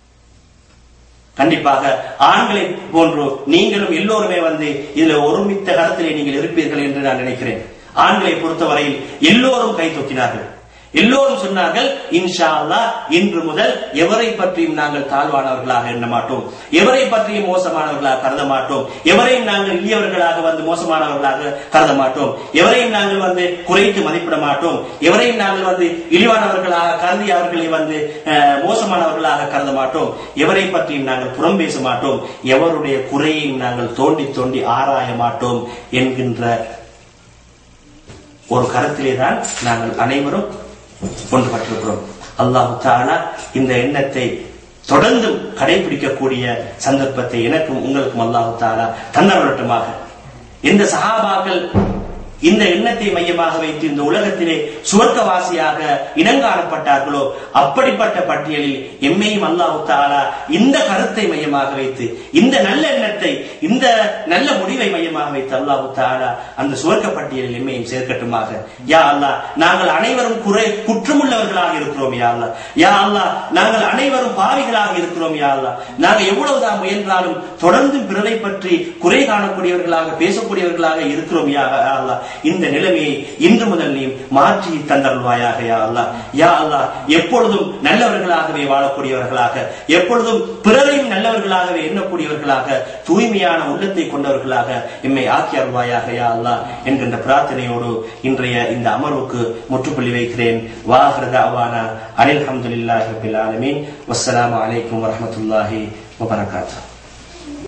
கண்டிப்பாக ஆண்களை போன்று நீங்களும் எல்லோருமே வந்து இதுல ஒருமித்த கருத்திலே நீங்கள் இருப்பீர்கள் என்று நான் நினைக்கிறேன் ஆண்களை பொறுத்தவரையில் எல்லோரும் கை தூக்கினார்கள் எல்லோரும் சொன்னார்கள் இன்ஷா அல்லாஹ் இன்று முதல் எவரை பற்றியும் நாங்கள் தாழ்வானவர்களாக எண்ண மாட்டோம் எவரை பற்றியும் மோசமானவர்களாக கருத மாட்டோம் எவரையும் நாங்கள் இளியவர்களாக வந்து மோசமானவர்களாக கருத மாட்டோம் எவரையும் நாங்கள் வந்து குறைத்து மதிப்பிட மாட்டோம் எவரையும் நாங்கள் வந்து இழிவானவர்களாக கருதி அவர்களை வந்து அஹ், மோசமானவர்களாக கருத மாட்டோம் எவரை பற்றியும் நாங்கள் புறம் பேச மாட்டோம் எவருடைய குறையையும் நாங்கள் தோண்டி தோண்டி ஆராய மாட்டோம் என்கின்ற ஒரு கருத்திலே தான் நாங்கள் அனைவரும் ஒன்றுபட்டிருக்கிறோம் அல்லாஹு தாலா இந்த எண்ணத்தை தொடர்ந்தும் கடைபிடிக்கக்கூடிய சந்தர்ப்பத்தை எனக்கும் உங்களுக்கும் அல்லாஹு தாலா தந்தரவட்டமாக எந்த சஹாபாக்கள் இந்த எண்ணத்தை மையமாக வைத்து இந்த உலகத்திலே சுவர்க்கவாசியாக இனங்காணப்பட்டார்களோ அப்படிப்பட்ட பட்டியலில் எம்மையும் அல்லாஹு தாலா இந்த கருத்தை மையமாக வைத்து இந்த நல்ல எண்ணத்தை இந்த நல்ல முடிவை மையமாக வைத்து அல்லாஹு தாலா அந்த சுவர்க்க பட்டியலில் எம்மையும் சேர்க்கட்டுமாக யா அல்லாஹ் நாங்கள் அனைவரும் குறை குற்றமுள்ளவர்களாக இருக்கிறோம் யா அல்லாஹ் யா அல்லாஹ் நாங்கள் அனைவரும் பாவிகளாக இருக்கிறோம் யா அல்லாஹ் நாங்கள் எவ்வளவுதான் முயன்றாலும் தொடர்ந்து பிறரை பற்றி குறை காணக்கூடியவர்களாக பேசக்கூடியவர்களாக இருக்கிறோம் யா அல்லாஹ் இந்த நிலைமையை இன்று முதல் நீ மாற்றி தந்தருள்வாயாக யா அல்லாஹ் யா அல்லாஹ் எப்பொழுதும் நல்லவர்களாகவே வாழக்கூடியவர்களாக எப்பொழுதும் பிறரையும் நல்லவர்களாகவே எண்ணக்கூடியவர்களாக தூய்மையான உள்ளத்தை கொண்டவர்களாக எம்மை ஆக்கி அருள்வாயாக யா அல்லாஹ் என்கின்ற பிரார்த்தனையோடு இன்றைய இந்த அமர்வுக்கு முற்றுப்புள்ளி வைக்கிறேன் வாஹர் தாவானா அனில் அஹமதுல்லாஹி ரபில் ஆலமீன் வஸ்ஸலாமு அலைக்கும் வரஹ்மத்துல்லாஹி வபரகாத்துஹு